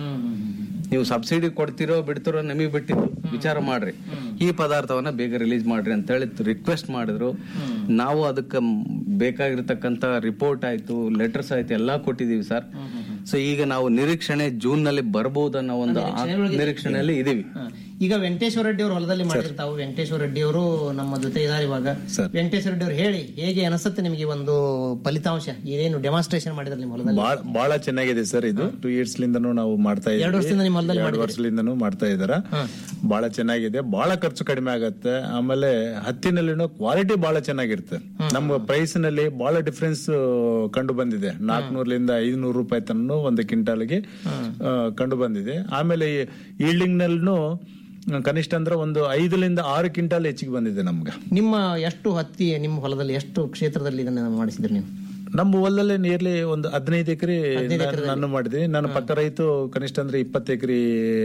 ನೀವು ಸಬ್ಸಿಡಿ ಕೊಡ್ತಿರೋ ಬಿಡ್ತಿರೋ ನಮಗೆ ಬಿಟ್ಟಿದ್ದು ವಿಚಾರ ಮಾಡ್ರಿ ಈ ಪದಾರ್ಥವನ್ನ ಬೇಗ ರಿಲೀಸ್ ಮಾಡ್ರಿ ಅಂತ ಹೇಳಿ ರಿಕ್ವೆಸ್ಟ್ ಮಾಡಿದ್ರು ನಾವು ಅದಕ್ಕೆ ಬೇಕಾಗಿರ್ತಕ್ಕಂತ ರಿಪೋರ್ಟ್ ಆಯ್ತು ಲೆಟರ್ಸ್ ಆಯ್ತು ಎಲ್ಲಾ ಕೊಟ್ಟಿದೀವಿ ಸರ್ ಸೊ ಈಗ ನಾವು ನಿರೀಕ್ಷಣೆ ಜೂನ್ ನಲ್ಲಿ ಬರ್ಬೋದು ಅನ್ನೋ ಒಂದು ಆ- ನಿರೀಕ್ಷಣೆಯಲ್ಲಿ ಇದೀವಿ ಹ. ಈಗ ವೆಂಕಟೇಶ್ವರ ರೆಡ್ಡಿ ಅವರು ಹೊಲದಲ್ಲಿ ಮಾಡಿರ್ತಾವು ವೆಂಕಟೇಶ್ವರ ರೆಡ್ಡಿ ಅವರು ನಮ್ಮ ಜೊತೆ ಇದ್ದಾರೆ ಇವಾಗ ವೆಂಕಟೇಶ್ವರ ರೆಡ್ಡಿ ಅವರು ಹೇಳಿ ಹೇಗೆ ಅನಿಸುತ್ತೆ ನಿಮಗೆ ಒಂದು ಫಲಿತಾಂಶ ಇದೇನು ಡೆಮಾನ್ಸ್ಟ್ರೇಷನ್ ಮಾಡಿದ್ರೆ ನಿಮ್ಮ ಹೊಲದಲ್ಲಿ ಬಾಳ ಬಹಳ ಚೆನ್ನಾಗಿದೆ ಸರ್ ಇದು ಟೂ ಇಯರ್ಸ್ ಲಿಂದನೂ ನಾವು ಮಾಡ್ತಾ ಎರಡು ಇದ್ದೀವಿ ವರ್ಷದಿಂದ ನಿಮ್ಮ ಹೊಲದಲ್ಲಿ ಎರಡು ವರ್ಷದಿಂದನೂ ಮಾಡ್ತಾ ಇದಾರ ಬಹಳ ಚೆನ್ನಾಗಿದೆ ಬಹಳ ಖರ್ಚು ಕಡಿಮೆ ಆಗತ್ತೆ ಆಮೇಲೆ ಹತ್ತಿನಲ್ಲಿನೂ ಕ್ವಾಲಿಟಿ ಬಹಳ ಚೆನ್ನಾಗಿರುತ್ತೆ ನಮ್ಮ ಪ್ರೈಸ್ ನಲ್ಲಿ ಬಹಳ ಡಿಫ್ರೆನ್ಸ್ ಕಂಡು ಬಂದಿದೆ ನಾಲ್ಕನೂರ್ಲಿಂದ ಐದುನೂರು ರೂಪಾಯಿ ತನಕ ಒಂದು ಕ್ವಿಂಟಾಲ್ಗೆ ಆ, ಕಂಡು ಬಂದಿದೆ ಆಮೇಲೆ ಈಲ್ಡಿಂಗ್ ನಲ್ಲೂ ಕನಿಷ್ಠ ಅಂದ್ರೆ ಒಂದು ಐದರಿಂದ ಆರು ಕ್ವಿಂಟಾಲ್ ಹೆಚ್ಚಿಗೆ ಬಂದಿದೆ ನಮ್ಗೆ ನಿಮ್ಮ ಎಷ್ಟು ಹತ್ತಿ ನಿಮ್ಮ ಹೊಲದಲ್ಲಿ ಎಷ್ಟು ಕ್ಷೇತ್ರದಲ್ಲಿ ಇದನ್ನ ಮಾಡಿಸಿದ್ರಿ ನೀವು ನಮ್ಮ ಹೊಲದಲ್ಲಿ ನಿಯರ್ಲಿ ಒಂದು ಹದಿನೈದು ಎಕರೆ ನಾನು ಮಾಡಿದ್ದೀನಿ ನನ್ನ ಪಕ್ಕ ರೈತ ಕನಿಷ್ಠ ಅಂದ್ರೆ ಇಪ್ಪತ್ತು ಎಕರೆ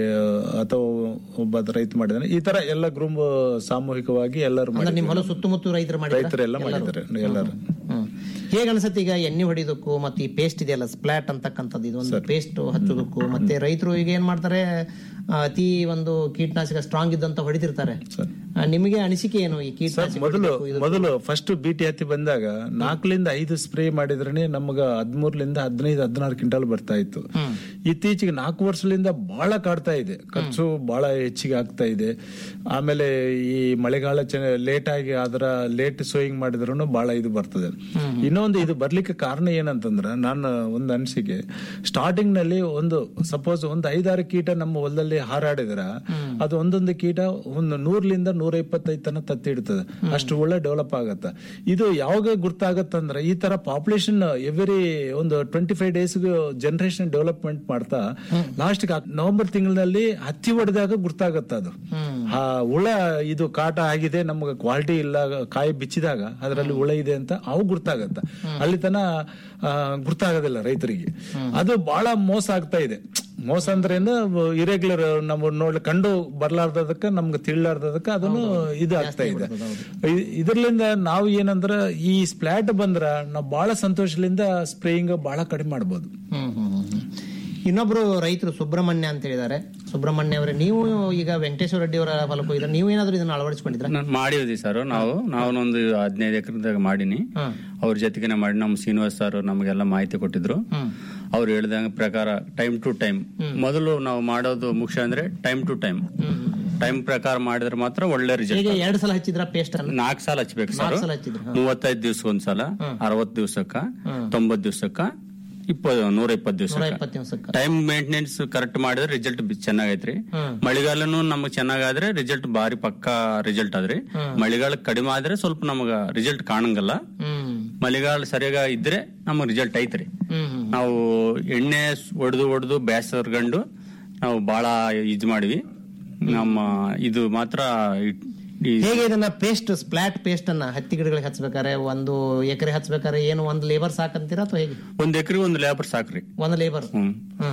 ಅಥವಾ ಒಬ್ಬ ರೈತ ಮಾಡಿದ್ದಾನೆ ಈ ತರ ಎಲ್ಲ ಗ್ರೂಪ್ ಸಾಮೂಹಿಕವಾಗಿ ಎಲ್ಲರೂ ಅಂದ್ರೆ ನಿಮ್ಮ ಹೊಲ ಸುತ್ತಮುತ್ತ ರೈತರು ಮಾಡಿದ್ರ ರೈತರೆಲ್ಲ ಮಾಡಿದ್ದಾರೆ ಎಲ್ಲರೂ ಹ್ಮ್. ಹೇಗ್ ಅನ್ಸತ್ತೆ ಈಗ ಎಣ್ಣೆ ಹೊಡಿಯೋದಕ್ಕೂ ಮತ್ತೆ ಈ ಪೇಸ್ಟ್ ಇದೆಯಲ್ಲ ಸ್ಪ್ಲಾಟ್ ಅಂತಕ್ಕಂಥದ್ದು ಇದು ಒಂದು ಪೇಸ್ಟ್ ಹಚ್ಚೋದಕ್ಕೂ ಮತ್ತೆ ರೈತರು ಈಗ ಏನ್ ಮಾಡ್ತಾರೆ ಆ, ಅತಿ ಒಂದು ಕೀಟನಾಶಕ ಸ್ಟ್ರಾಂಗ್ ಇದ್ದಂತ ಹೊಡಿತಿರ್ತಾರೆ ಆ, ನಿಮಗೆ ಅನಿಸಿಕೆ ಏನು ಈ ಕೀಟನಾಶಕ ಮೊದಲು ಹೊಡಿಬೇಕು, ಇದು- ಮೊದಲು ಫಸ್ಟ್ ಬಿಟಿ ಹತ್ತಿ ಬಂದಾಗ ನಾಲ್ಕರಿಂದ ಐದು ಸ್ಪ್ರೇ ಮಾಡಿದ್ರೆ ನಮಗ ಹದಿಮೂರರಿಂದ ಹದಿನೈದು ಹದಿನಾರು ಕ್ವಿಂಟಾಲ್ ಬರ್ತಾ ಇತ್ತು ಇತ್ತೀಚೆಗೆ ನಾಲ್ಕು ವರ್ಷದಿಂದ ಬಹಳ ಕಾಡ್ತಾ ಇದೆ ಖರ್ಚು ಬಹಳ ಹೆಚ್ಚಿಗೆ ಆಗ್ತಾ ಇದೆ ಆಮೇಲೆ ಈ ಮಳೆಗಾಲ ಲೇಟ್ ಆಗಿ ಅದರ ಲೇಟ್ ಸೋಯಿಂಗ್ ಮಾಡಿದ್ರು ಬಹಳ ಇದು ಬರ್ತದೆ ಇನ್ನೊಂದು ಇದು ಬರ್ಲಿಕ್ಕೆ ಕಾರಣ ಏನಂತಂದ್ರ ನಾನು ಒಂದು ಅನಿಸಿಕೆ ಸ್ಟಾರ್ಟಿಂಗ್ ನಲ್ಲಿ ಒಂದು ಸಪೋಸ್ ಒಂದು ಐದಾರು ಕೀಟ ನಮ್ಮ ಹೊಲದಲ್ಲಿ ಹಾರಾಡಿದ್ರ ಅದು ಒಂದೊಂದು ಕೀಟ ಒಂದು ನೂರ್ಲಿಂದ ನೂರ ಇಪ್ಪತ್ತೈದು ತನಕ ತತ್ತಿಡ್ತದೆ ಅಷ್ಟು ಒಳ್ಳೆ ಡೆವಲಪ್ ಆಗತ್ತ ಇದು ಯಾವಾಗ ಗುರ್ತಾಗತ್ತಂದ್ರೆ ಈ ತರ ಪಾಪ್ಯುಲೇಷನ್ ಎವ್ರಿ ಒಂದು twenty five days generation development ಮಾಡ್ತಾ ಲಾಸ್ಟ್ ನವೆಂಬರ್ ತಿಂಗಳಲ್ಲಿ ಹತ್ತಿ ಹೊಡೆದಾಗ ಗುರ್ತಾಗತ್ತ ಅದು ಆ ಹುಳ ಇದು ಕಾಟ ಆಗಿದೆ ನಮ್ಗೆ ಕ್ವಾಲಿಟಿ ಇಲ್ಲ ಕಾಯಿ ಬಿಚ್ಚಿದಾಗ ಅದರಲ್ಲಿ ಹುಳ ಇದೆ ಅಂತ ಅವು ಗುರ್ತಾಗತ್ತ ಅಲ್ಲಿ ತನ ಆ, ಗುರ್ತಾಗೋದಿಲ್ಲ ರೈತರಿಗೆ ಅದು ಬಹಳ ಮೋಸ ಆಗ್ತಾ ಇದೆ ಮೋಸ ಅಂದ್ರೆ ಇರೆಗ್ಯುಲರ್ ನಮ್ಮ ನೋಡ್ಲಿ ಕಂಡು ಬರ್ಲಾರ್ದದಕ್ಕ ನಮ್ಗೆ ತಿಳಿಲಾರ್ದದಕ್ಕ ಅದನ್ನು ಇದು ಆಗ್ತಾ ಇದೆ ಇ- ಇದ್ರಲಿಂದ ನಾವು ಏನಂದ್ರ ಈ ಸ್ಪ್ಲಾಟ್ ಬಂದ್ರ ನಾವು ಬಹಳ ಸಂತೋಷದಿಂದ ಸ್ಪ್ರೇಯಿಂಗ್ ಬಹಳ ಕಡಿಮೆ ಮಾಡ್ಬೋದು ಹ್ಮ್ ಹ್ಮ್ ಹ್ಮ್ ಹ್ಮ್. ಇನ್ನೊಬ್ರು ರೈತರು ಸುಬ್ರಹ್ಮಣ್ಯ ಅಂತ ಹೇಳಿದ್ದಾರೆ ಸುಬ್ರಹ್ಮಣ್ಯ ಅವರೇ ನೀವು ಈಗ ವೆಂಕಟೇಶ್ವರ ರೆಡ್ಡಿ ಅವರ ಹೊಲಕ್ಕೆ ಹೋಗಿದ್ರೆ ನೀವು ಏನಾದ್ರು ಇದನ್ನ ಅಳವಡಿಸ್ಕೊಂಡಿದ್ರ ನಾನ್ ಮಾಡಿದ್ವಿ ಸರ್ ನಾವು ನಾವೊಂದು ಹದಿನೈದು ಎಕರೆದಾಗ ಮಾಡೀನಿ ಅವ್ರ ಜೊತೆಗೆ ಮಾಡಿ ನಮ್ಮ ಶ್ರೀನಿವಾಸ್ ಸರ್ ನಮಗೆಲ್ಲ ಮಾಹಿತಿ ಕೊಟ್ಟಿದ್ರು ಅವ್ರು ಹೇಳಿದಂಗ ಪ್ರಕಾರ ಟೈಮ್ ಟು ಟೈಮ್ ಮೊದಲು ನಾವು ಮಾಡೋದು ಮುಖ್ಯ ಅಂದ್ರೆ ಟೈಮ್ ಟು ಟೈಮ್ ಟೈಮ್ ಪ್ರಕಾರ ಮಾಡಿದ್ರೆ ಮಾತ್ರ ಒಳ್ಳೆ ರಿಸಲ್ಟ್ ಹೇಗೆ ಎರಡ್ ಸಲ ಹಚ್ಚಿದ್ರ ಪೇಸ್ಟ್ ಅನ್ನ ನಾಲ್ಕು ಸಾಲ ಹಚ್ಬೇಕು ಸರ್ ನಾಲ್ಕು ಸಲ ಹಚ್ಚಿದ್ರು ಮೂವತ್ತೈದು ದಿವ್ಸ ಒಂದ್ಸಲ ಅರವತ್ ದಿವ್ಸಕ್ಕ ತೊಂಬತ್ ದಿವ್ಸಕ್ಕ ಇಪ್ಪ ನೂರ ಇಪ್ಪತ್ತು ನೂರ ದಿವ್ಸಕ್ಕ ಇಪ್ಪತ್ತು ದಿವಸಕ್ಕೆ ಟೈಮ್ ಮೇಂಟೆನೆನ್ಸ್ ಕರೆಕ್ಟ್ ಮಾಡಿದ್ರೆ ರಿಸಲ್ಟ್ ಚೆನ್ನಾಗೈತ್ರಿ ಮಳೆಗಾಲನು ನಮ್ಗೆ ಚೆನ್ನಾಗಾದ್ರೆ ರಿಸಲ್ಟ್ ಬಾರಿ ಪಕ್ಕಾ ರಿಸಲ್ಟ್ ಆದ್ರಿ ಮಳೆಗಾಲ ಕಡಿಮೆ ಆದ್ರೆ ಸ್ವಲ್ಪ ನಮಗ ರಿಸಲ್ಟ್ ಕಾಣಂಗಲ್ಲ ಹ್ಮ್ ಮಳೆಗಾಲ ಸರಿಯಾಗ ಇದ್ರೆ ನಮಗ್ ರಿಸಲ್ಟ್ ಐತ್ರಿ ಹ್ಮ್ ನಾವು ಎಣ್ಣೆ ಹೊಡೆದು ಹೊಡೆದು ಬೇಸರ್ಗಂಡು ನಾವು ಬಹಳ ಇದ್ ಮಾಡಿವಿ ನಮ್ಮ ಇದು ಮಾತ್ರ ಇಟ್- ಈ ಹೇಗೆ ಇದನ್ನ ಪೇಸ್ಟ್ ಸ್ಪ್ಲಾಟ್ ಪೇಸ್ಟ್ ಅನ್ನ ಹತ್ತಿ ಗಿಡಗಳಿಗೆ ಹಚ್ಬೇಕಾರೆ ಒಂದು ಎಕರೆ ಹಚ್ಬೇಕಾರೆ ಏನು ಒಂದು ಲೇಬರ್ ಸಾಕಂತೀರಾ ಅಥವಾ ಹೇಗೆ ಒಂದ್ ಎಕರೆ ಒಂದು ಲೇಬರ್ ಸಾಕ್ರಿ ಒಂದು ಲೇಬರ್ ಹ್ಮ್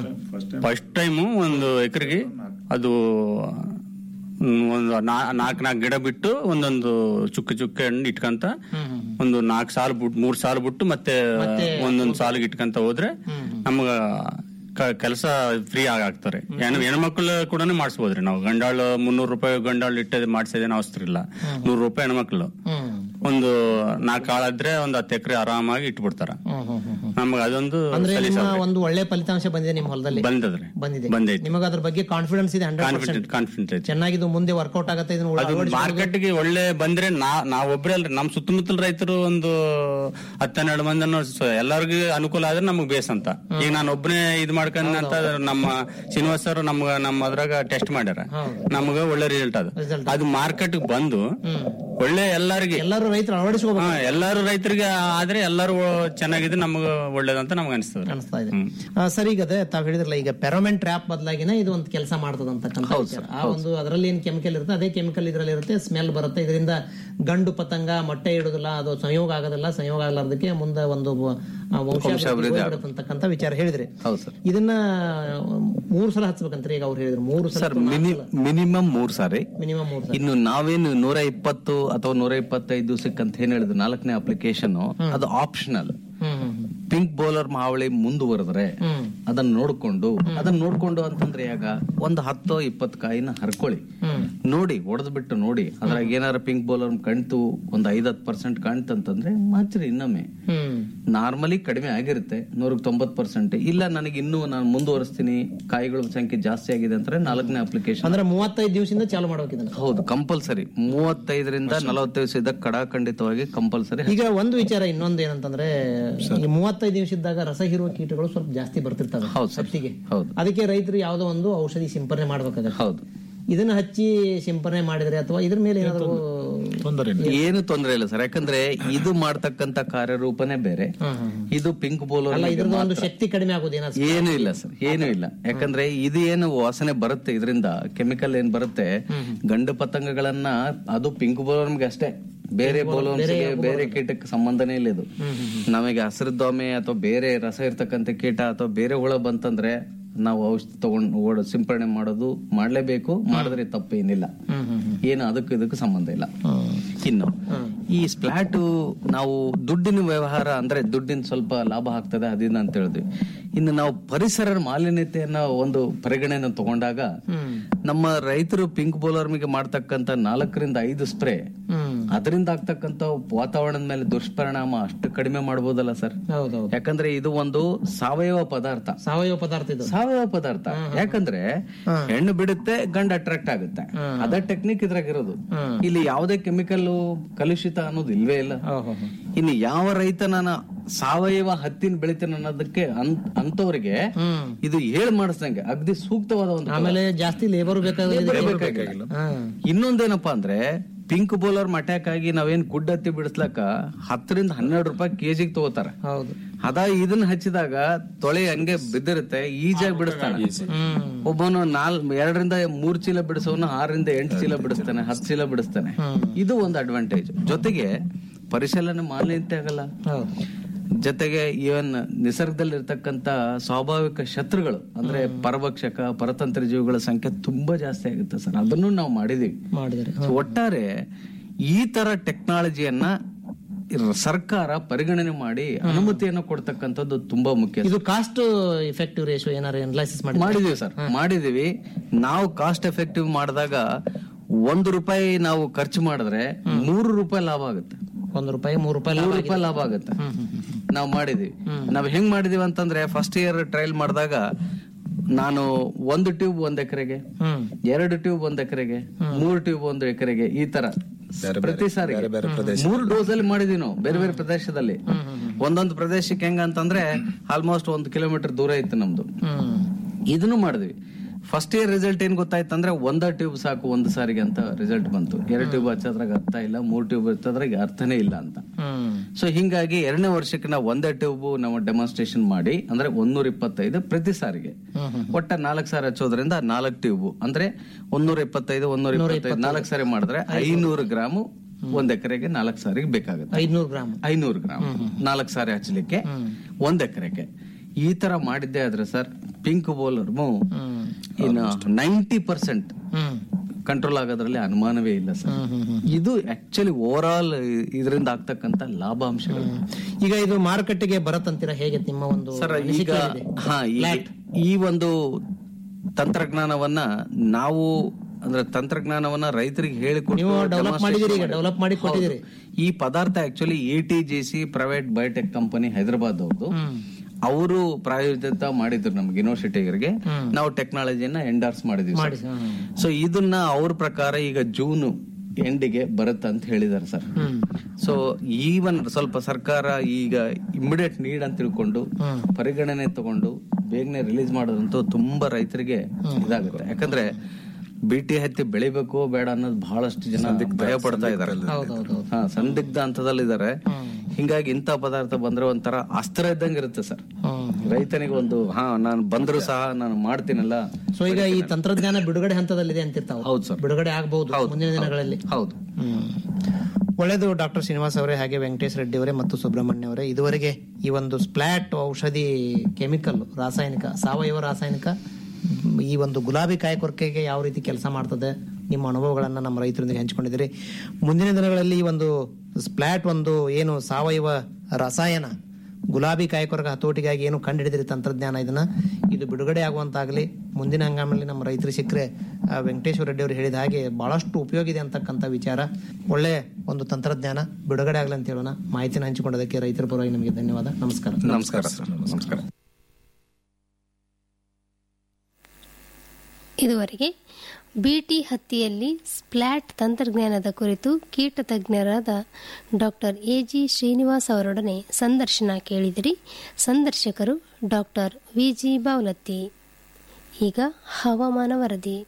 ಫಸ್ಟ್ ಟೈಮು ಒಂದು ಎಕರೆಗೆ ಅದು ಹ್ಮ್, ಒಂದು ನಾ- ನಾಲ್ಕ್ ನಾಲ್ಕು ಗಿಡ ಬಿಟ್ಟು ಒಂದೊಂದು ಚುಕ್ಕ ಚುಕ್ಕ ಹಣ್ಣು ಇಟ್ಕಂತ ಒಂದು ನಾಲ್ಕು ಸಾಲ ಬಿಟ್ಟು ಮೂರ್ ಸಾಲ ಬಿಟ್ಟು ಮತ್ತೆ ಒಂದೊಂದ್ ಸಾಲಿಗೆ ಇಟ್ಕಂತ ಹೋದ್ರೆ ನಮ್ಗ ಕೆಲಸ ಫ್ರೀ ಆಗಾಕ್ತಾರೆ ಹೆಣ್ಣು ಹೆಣ್ಮಕ್ಳು ಕೂಡ ಮಾಡಿಸ್ಬೋದ್ರಿ ನಾವು ಗಂಡಾಳು ಮುನ್ನೂರು ರೂಪಾಯಿ ಗಂಡಾಳು ಇಟ್ಟದ ಮಾಡಿಸೋದೇನು ಅವಸರ ಇಲ್ಲ ನೂರು ರೂಪಾಯಿ ಹೆಣ್ಮಕ್ಳು ಒಂದು ನಾಲ್ಕು ಆಳಾದ್ರೆ ಒಂದು ಹತ್ತು ಎಕರೆ ಆರಾಮಾಗಿ ಇಟ್ಬಿಡ್ತಾರ ಹ್ಮ್ ಹ್ಮ್ ಹ್ಮ್ ಹ್ಮ್. ನಮ್ಗೆ ಅದೊಂದು ಅಂದ್ರೆ ಸಲೀಸಾಗ್ತದೆ. ನಿಮ್ಮ ಒಂದು ಒಳ್ಳೆ ಫಲಿತಾಂಶ ಬಂದಿದೆ ನಿಮ್ಮ ಹೊಲದಲ್ಲಿ ಬಂದದ್ರಿ ಬಂದಿದೆ ಬಂದೈತಿ ನಿಮಗೆ ಅದ್ರ ಬಗ್ಗೆ ಕಾನ್ಫಿಡೆನ್ಸ್ ಇದೆ ಹಂಡ್ರೆಡ್ ಕಾನ್ಫಿಡೆಂಟ್ ಕಾನ್ಫಿಡೆಂಟ್ ಐತಿ ಚೆನ್ನಾಗಿದ್ದು ಮುಂದೆ ವರ್ಕೌಟ್ ಆಗತ್ತೆ ಇದನ್ನ ಅದು ಅಳವಡಿಸ್ಕೊಳ್ಳೋದು. ಮಾರ್ಕೆಟ್ಗೆ ಒಳ್ಳೆ ಬಂದ್ರೆ ನಾ ನಾವೊಬ್ರೇ ಅಲ್ರಿ ನಮ್ ಸುತ್ತಮುತ್ತಲ ರೈತರು ಒಂದು ಹತ್ತೆರಡು ಮಂದಿ ಎಲ್ಲರಿಗೂ ಅನುಕೂಲ ಆದ್ರೆ ನಮಗ್ ಬೇಸ್ ಅಂತ ಈಗ ನಾನು ಒಬ್ಬನೇ ಇದ್ ಮಾಡ್ಕೊಂಡ್ ಅಂತ ನಮ್ಮ ಶ್ರೀನಿವಾಸ್ ಸರ್ ನಮ್ಗ ನಮ್ಮ ಅದ್ರಾಗ ಟೆಸ್ಟ್ ಮಾಡ್ಯಾರ ನಮಗ ಒಳ್ಳೆ ರಿಸಲ್ಟ್ ಅದು Result. ಅದು ಮಾರ್ಕೆಟ್ ಬಂದು ಒಳ್ಳೆ ಎಲ್ಲರಿಗೆ ಎಲ್ಲರೂ ರೈತರು ಅಳವಡಿಸ್ಕೋಬೇಕು ಹಾ ಎಲ್ಲಾರು ರೈತರಿಗೆ ಆದ್ರೆ ಎಲ್ಲಾರು ಚೆನ್ನಾಗಿದ್ರೆ ನಮಗ ಒಳ್ಳೇದಂತ ನಮ್ಗೆ ಅನಿಸ್ತದೆ ಅನಿಸ್ತಾ ಇದೆ ಆ, ಸರ್ ಈಗ ಅದೇ ತಾವ್ ಹೇಳಿದ್ರಲ್ಲ ಈಗ ಪೆರೋಮೆನ್ ಟ್ರ್ಯಾಪ್ ಬದಲಾಗಿನ ಇದು ಒಂದು ಕೆಲಸ ಮಾಡ್ತದ ಅಂತಕ್ಕಂಥ ವಿಚಾರ. ಆ ಒಂದು ಅದರಲ್ಲಿ ಏನ್ ಕೆಮಿಕಲ್ ಇರುತ್ತೆ ಅದೇ ಕೆಮಿಕಲ್ ಇದರಲ್ಲಿ ಇರುತ್ತೆ ಸ್ಮೆಲ್ ಬರುತ್ತೆ ಇದರಿಂದ ಗಂಡು ಪತಂಗ ಮೊಟ್ಟೆ ಇಡುದಿಲ್ಲ ಅದು ಸಂಯೋಗ ಆಗೋದಿಲ್ಲ ಸಂಯೋಗ ಆಗಲಾರ್ದಕ್ಕೆ ಮುಂದೆ ಒಂದು ಆ, ವಂಶಾಭಿವೃದ್ಧಿ ಹೋಗ್ಬಿಡುತ್ತೆ ಅಂತಕ್ಕಂಥ ವಿಚಾರ ಹೇಳಿದ್ರಿ ಹೌದು ಸರ್ ಇದನ್ನ ಮೂರು ಸಲ ಹಚ್ಬೇಕಂತ ಈಗ ಅವ್ರು ಹೇಳಿದ್ರು ಮೂರು ಸಲ ಸರ್ ಮಿನಿಮಮ್ ಮೂರ್ ಸಾರಿ ಮಿನಿಮಮ್ ಮೂರು ಸಲ ಇನ್ನು ನಾವೇನು ನೂರ ಇಪ್ಪತ್ತು ಅಥವಾ ನೂರ ಇಪ್ಪತ್ತೈದು ದಿವಸಕ್ಕೆ ಅಂತ ಏನ್ ಹೇಳಿದ್ರು ನಾಲ್ಕನೇ ಅಪ್ಲಿಕೇಶನ್ ಅದು optional hmm hmm pink bollworm ಮಾವಳಿ ಮುಂದುವರೆದ್ರೆ ಹ್ಮ್ ಅದನ್ನ ನೋಡ್ಕೊಂಡು ಅದನ್ನ ನೋಡ್ಕೊಂಡು ಅಂತಂದ್ರೆ ಯಾಗ ಒಂದು ಹತ್ತೋ ಇಪ್ಪತ್ತು ಕಾಯಿನ ಹರ್ಕೊಳ್ಳಿ ಹ್ಮ್ ನೋಡಿ ಹೊಡೆದ್ ಬಿಟ್ಟು ನೋಡಿ ಅದ್ರಾಗ ಏನಾರ ಪಿಂಕ್ ಬೌಲರ್ ಕಾಣ್ತು ಒಂದ್ ಐದತ್ ಪರ್ಸೆಂಟ್ ಕಾಣ್ತಂತಂದ್ರೆ ಹಚ್ರಿ ಇನ್ನೊಮ್ಮೆ ಹ್ಮ್ ನಾರ್ಮಲಿ ಕಡಿಮೆ ಆಗಿರುತ್ತೆ ನೂರಕ್ಕೆ ತೊಂಬತ್ ಪರ್ಸೆಂಟ್ ಇಲ್ಲ ನನಗೆ ಇನ್ನೂ ನಾನು ಮುಂದುವರಿಸ್ತೀನಿ ಕಾಯಿಗಳ ಸಂಖ್ಯೆ ಜಾಸ್ತಿ ಆಗಿದೆ ಅಂದ್ರೆ ನಾಲ್ಕನೇ ಅಪ್ಲಿಕೇಶನ್ ಅಂದ್ರೆ ಮೂವತ್ತೈದು ದಿವಸದಿಂದ ಚಾಲು ಮಾಡ್ಬೇಕು ಇದನ್ನ ಹೌದು ಕಂಪಲ್ಸರಿ ಮೂವತ್ತೈದರಿಂದ ನಲವತ್ತೈದು ದಿವಸ ಕಡಾಖಂಡಿತವಾಗಿ ಕಂಪಲ್ಸರಿ ಈಗ ಒಂದು ವಿಚಾರ ಇನ್ನೊಂದು ಏನಂತಂದ್ರೆ ಈ ಮೂವತ್ತೈದು ದಿವಸ ಇದ್ದಾಗ ರಸ ಹೀರುವ ಕೀಟಗಳು ಸ್ವಲ್ಪ ಜಾಸ್ತಿ ಬರ್ತಿರ್ತವೆ ಹೌದು ಸರ್. ಹತ್ತಿಗೆ ಹೌದು ಅದಕ್ಕೆ ರೈತರು ಯಾವುದೋ ಒಂದು ಔಷಧಿ ಸಿಂಪರಣೆ ಮಾಡ್ಬೇಕಾಗತ್ತೆ ಹೌದು ಇದನ್ನ ಹಚ್ಚಿ ಸಿಂಪರಣೆ ಮಾಡಿದ್ರೆ ಅಥವಾ ಇದ್ರ ಮೇಲೆ ಏನಾದ್ರು ತೊಂದರೆ ಏನು ತೊಂದರೆ ಇಲ್ಲ ಸರ್ ಯಾಕಂದ್ರೆ ಇದು ಮಾಡ್ತಕ್ಕಂತ ಕಾರ್ಯರೂಪನೇ ಬೇರೆ ಇದು ಪಿಂಕ್ ಅಲ್ಲ ಬೋಲರ್ ಇದ್ರದ್ದು ಒಂದು ಶಕ್ತಿ ಕಡಿಮೆ ಆಗೋದು ಏನಾದ್ರು ಏನು ಇಲ್ಲ ಸರ್ ಏನು ಇಲ್ಲ ಯಾಕಂದ್ರೆ ಇದು ಏನು ವಾಸನೆ ಬರುತ್ತೆ ಇದರಿಂದ ಕೆಮಿಕಲ್ ಏನ್ ಬರುತ್ತೆ ಗಂಡು ಪತಂಗಗಳನ್ನ ಅದು ಪಿಂಕ್ ಬೋಲರ್ಮ್ಗೆ ಅಷ್ಟೇ ಬೇರೆ ಬೋಲರ್ಮ್ಸ್ಗೆ ಬೇರೆ ಕೀಟಕ್ಕೆ ಸಂಬಂಧನೇ ಇಲ್ಲ ಇದು ನಮಗೆ ಹಸಿರು ದೋಮೆ ಅಥವಾ ಬೇರೆ ರಸ ಇರ್ತಕ್ಕಂಥ ಕೀಟ ಅಥವಾ ಬೇರೆ ಹುಳ ಬಂತಂದ್ರೆ ನಾವು ಔಷಧಿ ತಗೊಂಡು ಓಡ ಸಿಂಪರಣೆ ಮಾಡೋದು ಮಾಡ್ಲೇಬೇಕು ಮಾಡಿದ್ರೆ ತಪ್ಪೇನಿಲ್ಲ ಏನು ಅದಕ್ಕೂ ಇದಕ್ಕೂ ಸಂಬಂಧ ಇಲ್ಲ ಇನ್ನು ಈ ಸ್ಪ್ಲಾಟ್ ನಾವು ದುಡ್ಡಿನ ವ್ಯವಹಾರ ಅಂದ್ರೆ ದುಡ್ಡಿನ ಸ್ವಲ್ಪ ಲಾಭ ಆಗ್ತದೆ ಅದಿನ ಅಂತ ಹೇಳಿದ್ವಿ ಇನ್ನು ನಾವು ಪರಿಸರ ಮಾಲಿನ್ಯತೆಯನ್ನ ಒಂದು ಪರಿಗಣನೆ ತಗೊಂಡಾಗ ನಮ್ಮ ರೈತರು ಪಿಂಕ್ ಬೋಲರ್ಮಿಗೆ ಮಾಡ್ತಕ್ಕಂತ ನಾಲ್ಕರಿಂದ ಐದು ಸ್ಪ್ರೇ ಅದರಿಂದ ಆಗ್ತಕ್ಕಂತ ವಾತಾವರಣದ ಮೇಲೆ ದುಷ್ಪರಿಣಾಮ ಅಷ್ಟು ಕಡಿಮೆ ಮಾಡ್ಬೋದಲ್ಲ ಸರ್ ಹೌದೌದು ಯಾಕಂದ್ರೆ ಇದು ಒಂದು ಸಾವಯವ ಪದಾರ್ಥ ಸಾವಯವ ಪದಾರ್ಥ ಇದು ಸಾವಯವ ಪದಾರ್ಥ ಯಾಕಂದ್ರೆ ಹೆಣ್ಣು ಬಿಡುತ್ತೆ ಗಂಡ ಅಟ್ರಾಕ್ಟ್ ಆಗುತ್ತೆ ಅದ ಟೆಕ್ನಿಕ್ ಇದ್ರಾಗ ಇರೋದು ಇಲ್ಲಿ ಯಾವುದೇ ಕೆಮಿಕಲ್ ಕಲುಷಿತ ಅನ್ನೋದು ಇಲ್ವೇ ಇಲ್ಲ ಇನ್ನು ಯಾವ ರೈತ ನಾನು ಸಾವಯವ ಹತ್ತಿನ ಬೆಳಿತೇನೆ ಅನ್ನೋದಕ್ಕೆ ಅನ್- ಅಂತವ್ರಿಗೆ ಇದು ಹೇಳ್ ಮಾಡಿಸ್ದಂಗೆ ಅಗ್ದಿ ಸೂಕ್ತವಾದ ಒಂದು ಆಮೇಲೆ ಜಾಸ್ತಿ ಲೇಬರ್ ಬೇಕಾಗಿಲ್ಲ ಇನ್ನೊಂದೇನಪ್ಪಾ ಅಂದ್ರೆ ಪಿಂಕ್ ಬೌಲರ್ ಅಟ್ಯಾಕ್ ಆಗಿ ನಾವೇನ್ ಗುಡ್ಡ ಹತ್ತಿ ಬಿಡಿಸ್ಲಕ್ಕ ಹತ್ತರಿಂದ ಹನ್ನೆರಡು ರೂಪಾಯಿ ಕೆಜಿಗೆ ತಗೋತಾರ ಹೌದು ಅದ ಇದನ್ನ ಹಚ್ಚಿದಾಗ ತೊಳೆ ಹಂಗೆ ಬಿದ್ದಿರುತ್ತೆ ಈಜಾಗಿ ಬಿಡಿಸ್ತಾನೆ ಒಬ್ಬನು ನಾಲ್ ಎರಡರಿಂದ ಮೂರ್ ಚೀಲ ಬಿಡಿಸೋನು ಆರರಿಂದ ಎಂಟು ಚೀಲ ಬಿಡಿಸ್ತಾನೆ ಹತ್ತು ಚೀಲ ಬಿಡಿಸ್ತಾನೆ ಇದು ಒಂದು ಅಡ್ವಾಂಟೇಜ್ ಜೊತೆಗೆ ಪರಿಶೀಲನೆ ಮಾಲಿನ್ಯ ಆಗಲ್ಲ ಹೌದು ಜೊತೆಗೆ ಇವನ್ ನಿಸರ್ಗದಲ್ಲಿ ಇರ್ತಕ್ಕಂತ ಸ್ವಾಭಾವಿಕ ಶತ್ರುಗಳು ಅಂದ್ರೆ ಪರಭಕ್ಷಕ ಪರತಂತ್ರ ಜೀವಿಗಳ ಸಂಖ್ಯೆ ತುಂಬಾ ಜಾಸ್ತಿ ಆಗುತ್ತೆ ಸರ್ ಅದನ್ನು ನಾವು ಮಾಡಿದೀವಿ ಮಾಡಿದರೆ So, ಒಟ್ಟಾರೆ ಈ ತರ ಟೆಕ್ನಾಲಜಿಯನ್ನ ಸರ್ಕಾರ ಪರಿಗಣನೆ ಮಾಡಿ ಅನುಮತಿಯನ್ನು ಕೊಡ್ತಕ್ಕಂಥದ್ದು ತುಂಬಾ ಮುಖ್ಯ ಇದು ಕಾಸ್ಟ್ ಇಫೆಕ್ಟಿವ್ ರೇಷಿಯೋ ಏನಾರು ಅನಲೈಸಿಸ್ ಮಾಡಿ ಮಾಡಿದೀವಿ ಸರ್ ಮಾಡಿದೀವಿ ನಾವು ಕಾಸ್ಟ್ ಎಫೆಕ್ಟಿವ್ ಮಾಡಿದಾಗ ಒಂದು ರೂಪಾಯಿ ನಾವು ಖರ್ಚು ಮಾಡಿದ್ರೆ ಮೂರು ರೂಪಾಯಿ ಲಾಭ ಆಗುತ್ತೆ ಒಂದು ರೂಪಾಯಿ ಮೂರು ರೂಪಾಯಿ ಲಾಭ ಮೂರು ರೂಪಾಯಿ ಲಾಭ ಆಗುತ್ತೆ ನಾವು ಮಾಡಿದೀವಿ ನಾವ್ ಹೆಂಗ್ ಮಾಡಿದೀವಿ ಅಂತಂದ್ರೆ ಫಸ್ಟ್ ಇಯರ್ ಟ್ರಯಲ್ ಮಾಡಿದಾಗ ನಾನು ಒಂದು ಟ್ಯೂಬ್ ಒಂದ್ ಎಕರೆಗೆ ಹ್ಮ್ ಎರಡು ಟ್ಯೂಬ್ ಒಂದ್ ಎಕರೆಗೆ ಮೂರು ಟ್ಯೂಬ್ ಒಂದು ಎಕರೆಗೆ ಈ ತರ ಪ್ರತಿ ಸಾರಿ ಮೂರು ಡೋಸ್ ಅಲ್ಲಿ ಮಾಡಿದೀವಿ ನಾವು ಬೇರೆ ಬೇರೆ ಪ್ರದೇಶದಲ್ಲಿ ಒಂದೊಂದು ಪ್ರದೇಶಕ್ಕೆ ಹೆಂಗ ಅಂತಂದ್ರೆ ಆಲ್ಮೋಸ್ಟ್ ಒಂದು ಕಿಲೋಮೀಟರ್ ದೂರ ಇತ್ತು ನಮ್ದು ಹ್ಮ್ ಇದನ್ನು ಮಾಡಿದ್ವಿ ಫಸ್ಟ್ ಇಯರ್ ರಿಸಲ್ಟ್ ಏನ್ ಗೊತ್ತಾಯ್ತು ಅಂದ್ರೆ ಒಂದ ಟ್ಯೂಬ್ ಸಾಕು ಒಂದು ಸಾರಿಗೆ ಅಂತ ರಿಸಲ್ಟ್ ಬಂತು ಎರಡು ಟ್ಯೂಬ್ ಹಚ್ಚೋದ್ರಾಗ ಅರ್ಥ ಇಲ್ಲ ಮೂರ್ ಟ್ಯೂಬ್ ಹಚ್ಚೋದ್ರಾಗ ಅರ್ಥನೇ ಇಲ್ಲ ಅಂತ ಹ್ಮ್ ಸೊ ಹಿಂಗಾಗಿ ಎರಡನೇ ವರ್ಷಕ್ಕೆ ನಾವು ಒಂದೇ ಟ್ಯೂಬ್ ನಾವು ಡೆಮಾನ್ಸ್ಟ್ರೇಷನ್ ಮಾಡಿ ಅಂದ್ರೆ ಒಂದೂರ ಇಪ್ಪತ್ತೈದು ಪ್ರತಿ ಸಾರಿಗೆ ಒಟ್ಟ ನಾಲ್ಕು ಸಾರಿ ಹಚ್ಚೋದ್ರಿಂದ ನಾಲ್ಕು ಟ್ಯೂಬ್ ಅಂದ್ರೆ ಒಂದೂರ ಇಪ್ಪತ್ತೈದು ಒಂದೂರ ಇಪ್ಪತ್ತೈದು ನಾಲ್ಕು ಸಾರಿ ಮಾಡಿದ್ರೆ ಐನೂರು ಗ್ರಾಮು ಒಂದ್ ಎಕರೆಗೆ ನಾಲ್ಕು ಸಾರಿಗೆ ಬೇಕಾಗುತ್ತೆ ಐದ್ನೂರು ಗ್ರಾಮ್ ಐನೂರು ಗ್ರಾಮ್ ನಾಲ್ಕು ಸಾರಿ ಹಚ್ಚಲಿಕ್ಕೆ ಒಂದ್ ಎಕರೆಗೆ ಈ ತರ ಮಾಡಿದ್ದೆ ಆದ್ರೆ ಸರ್ ಪಿಂಕ್ ಬೌಲರ್ ಇನ್ನು ನೈಂಟಿ ಪರ್ಸೆಂಟ್ ಹ್ಮ್ ಕಂಟ್ರೋಲ್ ಆಗೋದ್ರಲ್ಲಿ ಅನುಮಾನವೇ ಇಲ್ಲ ಸರ್ ಇದು ಆಕ್ಚುಲಿ ಓವರ್ ಆಲ್ ಇದರಿಂದ ಆಗ್ತಕ್ಕಂತ ಲಾಭಾಂಶಗಳು ಈಗ ಇದು ಮಾರುಕಟ್ಟೆಗೆ ಬರತ್ತಂತೀರಾ ಹೇಗೆ ನಿಮ್ಮ ಒಂದು ಸರ್ ಈಗ ಅನಿಸಿಕೆ ಏನಿದೆ? ಹಾ ಈ- ಈ ಒಂದು ತಂತ್ರಜ್ಞಾನವನ್ನ ನಾವು ಅಂದ್ರೆ ತಂತ್ರಜ್ಞಾನವನ್ನ ರೈತರಿಗೆ ಹೇಳಿಕೊಟ್ಟು ನೀವು develop demonstration ಮಾಡಿದಿರಿ ಈಗ, ಮಾಡಿ- develop ಮಾಡಿ ಹೌದು. ಕೊಟ್ಟಿದ್ದೀರಿ. ಈ ಪದಾರ್ಥ actually A T J C private biotech company Hyderabad ಅವ್ರದ್ದು ಅವರು ಪ್ರಾಯೋಜಿತ ಮಾಡಿದ್ರು ನಮ್ಗೆ ಯೂನಿವರ್ಸಿಟಿಗರಿಗೆ ನಾವು ಟೆಕ್ನಾಲಜಿನ ಎಂಡಾರ್ಸ್ ಮಾಡಿದ್ವಿ ಮಾಡಿ, ಹ್ಮ್, ಹ್ಮ್. ಸೊ ಇದನ್ನ ಅವ್ರ ಪ್ರಕಾರ ಈಗ ಜೂನ್ ಎಂಡಿಗೆ ಬರುತ್ತೆ ಅಂತ ಹೇಳಿದಾರೆ ಸರ್ ಸೊ ಈವನ್ ಸ್ವಲ್ಪ ಸರ್ಕಾರ ಈಗ ಇಮಿಡಿಯೇಟ್ ನೀಡ್ ಅಂತ ತಿಳ್ಕೊಂಡು ಪರಿಗಣನೆ ತಗೊಂಡು ಬೇಗನೆ ರಿಲೀಸ್ ಮಾಡೋದಂತೂ ತುಂಬಾ ರೈತರಿಗೆ ಇದಾಗುತ್ತೆ ಯಾಕಂದ್ರೆ ಬಿಟಿ ಹತ್ತಿ ಬೆಳಿಬೇಕು ಬೇಡ ಅನ್ನೋದು ಬಹಳಷ್ಟು ಜನ ಭಯ ಪಡ್ತಾ ಇದಾರೆ ಹಾ ಸಂದಿಗ್ಧ ಹಂತದಲ್ಲಿದ್ದಾರೆ ಹಿಂಗಾಗಿ ಇಂಥ ಪದಾರ್ಥ ಬಂದ್ರೆ ಒಂಥರ ಅಸ್ತ್ರ ಇದ್ದಂಗೆ ಇರುತ್ತೆ ಸರ್ ರೈತನಿಗೆ ಒಂದು ಹಾ ನಾನು ಬಂದ್ರು ಸಹ ನಾನು ಮಾಡ್ತೀನಲ್ಲ ಸೊ ಈಗ ಈ ತಂತ್ರಜ್ಞಾನ ಬಿಡುಗಡೆ ಹಂತದಲ್ಲಿದೆ ಅಂತಿರ್ತಾವ ಹೌದು ಸರ್ ಬಿಡುಗಡೆ ಆಗಬಹುದು ಮುಂದಿನ ದಿನಗಳಲ್ಲಿ ಹೌದು ಒಳ್ಳೆಯದು ಡಾಕ್ಟರ್ ಶ್ರೀನಿವಾಸ್ ಅವರೇ ಹಾಗೆ ವೆಂಕಟೇಶ್ ರೆಡ್ಡಿ ಅವರೇ ಮತ್ತು ಸುಬ್ರಹ್ಮಣ್ಯ ಅವರೇ ಇದುವರೆಗೆ ಈ ಒಂದು ಸ್ಪ್ಲಾಟ್ ಔಷಧಿ ಕೆಮಿಕಲ್ ರಾಸಾಯನಿಕ ಸಾವಯವ ರಾಸಾಯನಿಕ ಮ್, ಈ ಒಂದು ಗುಲಾಬಿ ಕಾಯಕೊರಕೆಗೆ ಯಾವ ರೀತಿ ಕೆಲಸ ಮಾಡ್ತದೆ ನಿಮ್ಮ ಅನುಭವಗಳನ್ನು ನಮ್ಮ ರೈತರೊಂದಿಗೆ ಹಂಚಿಕೊಂಡಿದ್ದೀರಿ ಮುಂದಿನ ದಿನಗಳಲ್ಲಿ ಈ ಒಂದು ಸ್ಪ್ಲಾಟ್ ಒಂದು ಏನು ಸಾವಯವ ರಸಾಯನ ಗುಲಾಬಿ ಕಾಯಕೊರಕ ಹತೋಟಿಗಾಗಿ ಏನು ಕಂಡುಹಿಡಿದಿರಿ ತಂತ್ರಜ್ಞಾನ ಇದನ್ನ ಇದು ಬಿಡುಗಡೆ ಆಗುವಂತಾಗಲಿ ಮುಂದಿನ ಹಂಗಾಮಲ್ಲಿ ನಮ್ಮ ರೈತರು ಸಿಕ್ಕರೆ ಆ, ವೆಂಕಟೇಶ್ವರ ರೆಡ್ಡಿ ಅವರು ಹೇಳಿದ ಹಾಗೆ ಬಹಳಷ್ಟು ಉಪಯೋಗ ಇದೆ ಅಂತಕ್ಕಂಥ ವಿಚಾರ ಒಳ್ಳೆ ಒಂದು ತಂತ್ರಜ್ಞಾನ ಬಿಡುಗಡೆ ಆಗಲಿ ಅಂತ ಹೇಳೋಣ ಮಾಹಿತಿನ ಹಂಚಿಕೊಂಡದಕ್ಕೆ ರೈತರ ಪರವಾಗಿ ನಿಮಗೆ ಧನ್ಯವಾದ ನಮಸ್ಕಾರ ನಮಸ್ಕಾರ ಸರ್ ನಮಸ್ಕಾರ ಇದುವರೆಗೆ ಬಿಟಿ ಹತ್ತಿಯಲ್ಲಿ ಸ್ಪ್ಲಾಟ್ ತಂತ್ರಜ್ಞಾನದ ಕುರಿತು ಕೀಟ ತಜ್ಞರಾದ ಡಾಕ್ಟರ್ ಎಜಿ ಶ್ರೀನಿವಾಸ್ ಅವರೊಡನೆ ಸಂದರ್ಶನ ಕೇಳಿದಿರಿ ಸಂದರ್ಶಕರು ಡಾಕ್ಟರ್ ವಿಜಿ ಬಾವಲತ್ತಿ ಈಗ ಹವಾಮಾನ ವರದಿ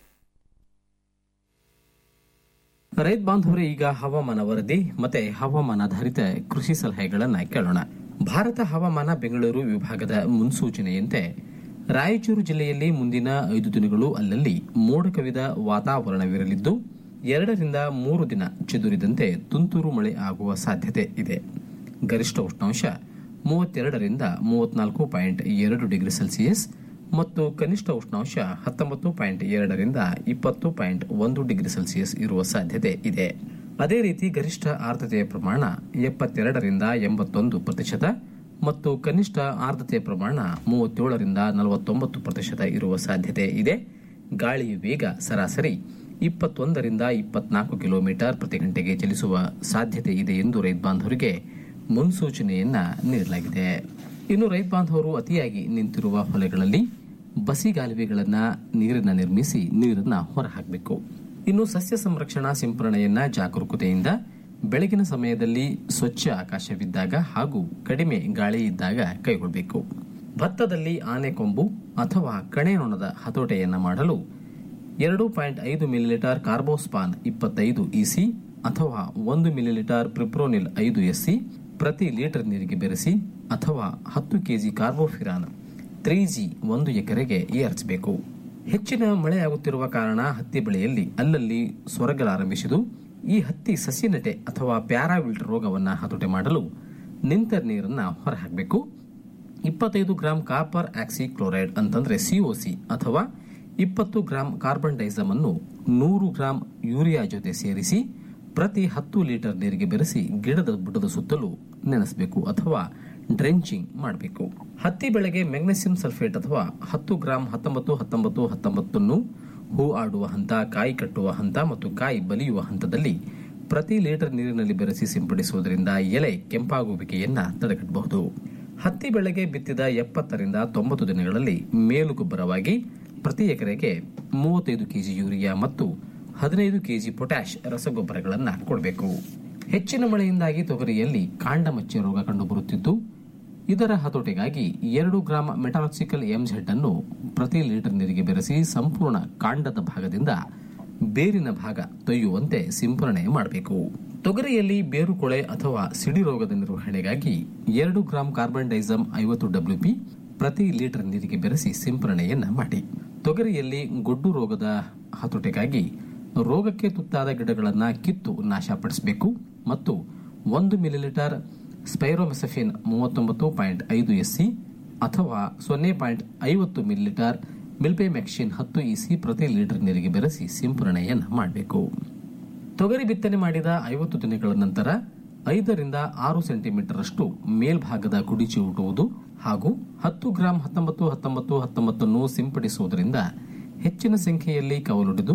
ರೈತ ಬಾಂಧವರೇ ಈಗ ಹವಾಮಾನ ವರದಿ ಮತ್ತೆ ಹವಾಮಾನಾಧಾರಿತ ಕೃಷಿ ಸಲಹೆಗಳನ್ನ ಕೇಳೋಣ ಭಾರತ ಹವಾಮಾನ ಬೆಂಗಳೂರು ವಿಭಾಗದ ಮುನ್ಸೂಚನೆಯಂತೆ ರಾಯಚೂರು ಜಿಲ್ಲೆಯಲ್ಲಿ ಮುಂದಿನ ಐದು ದಿನಗಳು ಅಲ್ಲಲ್ಲಿ ಮೋಡ ಕವಿದ ವಾತಾವರಣವಿರಲಿದ್ದು ಎರಡರಿಂದ ಮೂರು ದಿನ ಚದುರಿದಂತೆ ತುಂತುರು ಮಳೆ ಆಗುವ ಸಾಧ್ಯತೆ ಇದೆ ಗರಿಷ್ಠ ಉಷ್ಣಾಂಶ ಮೂವತ್ತೆರಡರಿಂದ ಮೂವತ್ನಾಲ್ಕು ಪಾಯಿಂಟ್ ಎರಡು ಡಿಗ್ರಿ ಸೆಲ್ಸಿಯಸ್ ಮತ್ತು ಕನಿಷ್ಠ ಉಷ್ಣಾಂಶ ಹತ್ತೊಂಬತ್ತು ಪಾಯಿಂಟ್ ಎರಡರಿಂದ ಇಪ್ಪತ್ತು ಪಾಯಿಂಟ್ ಒಂದು ಡಿಗ್ರಿ ಸೆಲ್ಸಿಯಸ್ ಇರುವ ಸಾಧ್ಯತೆ ಇದೆ ಅದೇ ರೀತಿ ಗರಿಷ್ಠ ಆರ್ದ್ರತೆಯ ಪ್ರಮಾಣ ಎಪ್ಪತ್ತೆರಡರಿಂದ ಎಂಬತ್ತೊಂದು ಪ್ರತಿಶತ ಮತ್ತು ಕನಿಷ್ಠ ಆರ್ದ್ರತೆಯ ಪ್ರಮಾಣ ಮೂವತ್ತೇಳರಿಂದ ನಲವತ್ತೊಂಬತ್ತು ಪ್ರತಿಶತ ಇರುವ ಸಾಧ್ಯತೆ ಇದೆ ಗಾಳಿಯ ವೇಗ ಸರಾಸರಿ ಇಪ್ಪತ್ತೊಂದರಿಂದ ಇಪ್ಪತ್ನಾಲ್ಕು ಕಿಲೋಮೀಟರ್ ಪ್ರತಿ ಗಂಟೆಗೆ ಚಲಿಸುವ ಸಾಧ್ಯತೆ ಇದೆ ಎಂದು ರೈತ ಬಾಂಧವರಿಗೆ ಮುನ್ಸೂಚನೆಯನ್ನ ನೀಡಲಾಗಿದೆ ಇನ್ನು ರೈತ ಬಾಂಧವರು ಅತಿಯಾಗಿ ನಿಂತಿರುವ ಹೊಲೆಗಳಲ್ಲಿ ಬಸಿಗಾಲುವೆಗಳನ್ನ ನೀರನ್ನ ನಿರ್ಮಿಸಿ ನೀರನ್ನ ಹೊರಹಾಕಬೇಕು ಇನ್ನು ಸಸ್ಯ ಸಂರಕ್ಷಣಾ ಸಿಂಪರಣೆಯನ್ನ ಜಾಗರೂಕತೆಯಿಂದ ಬೆಳಗಿನ ಸಮಯದಲ್ಲಿ ಸ್ವಚ್ಛ ಆಕಾಶವಿದ್ದಾಗ ಹಾಗೂ ಕಡಿಮೆ ಗಾಳಿ ಇದ್ದಾಗ ಕೈಗೊಳ್ಳಬೇಕು ಭತ್ತದಲ್ಲಿ ಆನೆಕೊಂಬು ಅಥವಾ ಕಣೆನೊಣದ ಹತೋಟೆಯನ್ನ ಮಾಡಲು ಎರಡು ಪಾಯಿಂಟ್ ಐದು ಮಿಲಿಲೀಟರ್ ಕಾರ್ಬೋಸ್ಪಾನ್ ಇಪ್ಪತ್ತೈದು ಇಸಿ ಅಥವಾ ಒಂದು ಮಿಲಿಲೀಟರ್ ಪ್ರಿಪ್ರೋನಿಲ್ ಐದು ಎಸ್ಸಿ ಪ್ರತಿ ಲೀಟರ್ ನೀರಿಗೆ ಬೆರೆಸಿ ಅಥವಾ ಹತ್ತು ಕೆಜಿ ಕಾರ್ಬೋಫಿರಾನ್ ತ್ರೀ ಜಿ ಒಂದು ಎಕರೆಗೆ ಏರ್ಚಬೇಕು ಹೆಚ್ಚಿನ ಮಳೆಯಾಗುತ್ತಿರುವ ಕಾರಣ ಹತ್ತಿ ಬೆಳೆಯಲ್ಲಿ ಅಲ್ಲಲ್ಲಿ ಸೊರಗಲಾರಂಭಿಸಿದು ಈ ಹತ್ತಿ ಸಸಿನಟೆ ಅಥವಾ ಪ್ಯಾರಾವಿಲ್ಟ್ ರೋಗವನ್ನು ಹತೋಟಿ ಮಾಡಲು ನಿಂತ ನೀರನ್ನ ಹೊರಹಾಕಬೇಕು ಇಪ್ಪತ್ತೈದು ಗ್ರಾಂ ಕಾಪರ್ ಆಕ್ಸಿ ಕ್ಲೋರೈಡ್ ಅಂತಂದ್ರೆ ಸಿಒಸಿ ಅಥವಾ ಇಪ್ಪತ್ತು ಗ್ರಾಂ ಕಾರ್ಬನ್ ಡೈಸಮ್ ಅನ್ನು ನೂರು ಗ್ರಾಂ ಯೂರಿಯಾ ಜೊತೆ ಸೇರಿಸಿ ಪ್ರತಿ ಹತ್ತು ಲೀಟರ್ ನೀರಿಗೆ ಬೆರೆಸಿ ಗಿಡದ ಬುಡದ ಸುತ್ತಲೂ ನೆನೆಸಬೇಕು ಅಥವಾ ಡ್ರೆಂಚಿಂಗ್ ಮಾಡಬೇಕು ಹತ್ತಿ ಬೆಳೆಗೆ ಮೆಗ್ನೆಸಿಯಂ ಸಲ್ಫೇಟ್ ಅಥವಾ ಹತ್ತು ಗ್ರಾಂ ಹತ್ತೊಂಬತ್ತು ಹತ್ತೊಂಬತ್ತು ಹತ್ತೊಂಬತ್ತನ್ನು ಹೂ ಆಡುವ ಹಂತ ಕಾಯಿ ಕಟ್ಟುವ ಹಂತ ಮತ್ತು ಕಾಯಿ ಬಲಿಯುವ ಹಂತದಲ್ಲಿ ಪ್ರತಿ ಲೀಟರ್ ನೀರಿನಲ್ಲಿ ಬೆರೆಸಿ ಸಿಂಪಡಿಸುವುದರಿಂದ ಎಲೆ ಕೆಂಪಾಗುವಿಕೆಯನ್ನ ತಡೆಗಟ್ಟಬಹುದು ಹತ್ತಿ ಬೆಳೆಗೆ ಬಿತ್ತಿದ ಎಪ್ಪತ್ತರಿಂದ ತೊಂಬತ್ತು ದಿನಗಳಲ್ಲಿ ಮೇಲು ಗೊಬ್ಬರವಾಗಿ ಪ್ರತಿ ಎಕರೆಗೆ ಮೂವತ್ತೈದು ಕೆಜಿ ಯೂರಿಯಾ ಮತ್ತು ಹದಿನೈದು ಕೆಜಿ ಪೊಟ್ಯಾಶ್ ರಸಗೊಬ್ಬರಗಳನ್ನು ಕೊಡಬೇಕು ಹೆಚ್ಚಿನ ಮಳೆಯಿಂದಾಗಿ ತೊಗರಿಯಲ್ಲಿ ಕಾಂಡ ಮಚ್ಚೆ ರೋಗ ಕಂಡುಬರುತ್ತಿದ್ದು ಇದರ ಹತೋಟಿಗಾಗಿ ಎರಡು ಗ್ರಾಂ ಮೆಟಾಲಾಕ್ಸಿಕಲ್ ಎಂಝೆಡ್ ಅನ್ನು ಪ್ರತಿ ಲೀಟರ್ ನೀರಿಗೆ ಬೆರೆಸಿ ಸಂಪೂರ್ಣ ಕಾಂಡದ ಭಾಗದಿಂದ ಬೇರಿನ ಭಾಗ ತೊಯ್ಯುವಂತೆ ಸಿಂಪರಣೆ ಮಾಡಬೇಕು ತೊಗರಿಯಲ್ಲಿ ಬೇರುಕೊಳೆ ಅಥವಾ ಸಿಡಿ ರೋಗದ ನಿರ್ವಹಣೆಗಾಗಿ ಎರಡು ಗ್ರಾಂ ಕಾರ್ಬನ್ ಡೈಸಮ್ ಐವತ್ತು ಡಬ್ಲ್ಯೂಪಿ ಪ್ರತಿ ಲೀಟರ್ ನೀರಿಗೆ ಬೆರೆಸಿ ಸಿಂಪರಣೆಯನ್ನ ಮಾಡಿ ತೊಗರಿಯಲ್ಲಿ ಗೊಡ್ಡು ರೋಗದ ಹತೋಟಿಗಾಗಿ ರೋಗಕ್ಕೆ ತುತ್ತಾದ ಗಿಡಗಳನ್ನು ಕಿತ್ತು ನಾಶಪಡಿಸಬೇಕು ಮತ್ತು ಒಂದು ಮಿಲಿಲೀಟರ್ ಸ್ಪೈರೋಮೆಸಫಿನ್ ಮೂವತ್ತೊಂಬತ್ತು ಪಾಯಿಂಟ್ ಐದು ಎಸ್ಸಿ ಅಥವಾ ಸೊನ್ನೆ ಪಾಯಿಂಟ್ ಐವತ್ತು ಮಿಲಿಲೀಟರ್ ಮಿಲ್ಪೆಮೆಕ್ಸಿನ್ ಹತ್ತು ಇಸಿ ಪ್ರತಿ ಲೀಟರ್ ನೀರಿಗೆ ಬೆರೆಸಿ ಸಿಂಪರಣೆಯನ್ನು ಮಾಡಬೇಕು ತೊಗರಿ ಬಿತ್ತನೆ ಮಾಡಿದ ಐವತ್ತು ದಿನಗಳ ನಂತರ ಐದರಿಂದ ಆರು ಸೆಂಟಿಮೀಟರ್ ಅಷ್ಟು ಮೇಲ್ಭಾಗದ ಕುಡಿಚಿ ಊಟುವುದು ಹಾಗೂ ಹತ್ತು ಗ್ರಾಂ ಹತ್ತೊಂಬತ್ತು ಹತ್ತೊಂಬತ್ತು ಹತ್ತೊಂಬತ್ತನ್ನು ಸಿಂಪಡಿಸುವುದರಿಂದ ಹೆಚ್ಚಿನ ಸಂಖ್ಯೆಯಲ್ಲಿ ಕವಲೊಡೆದು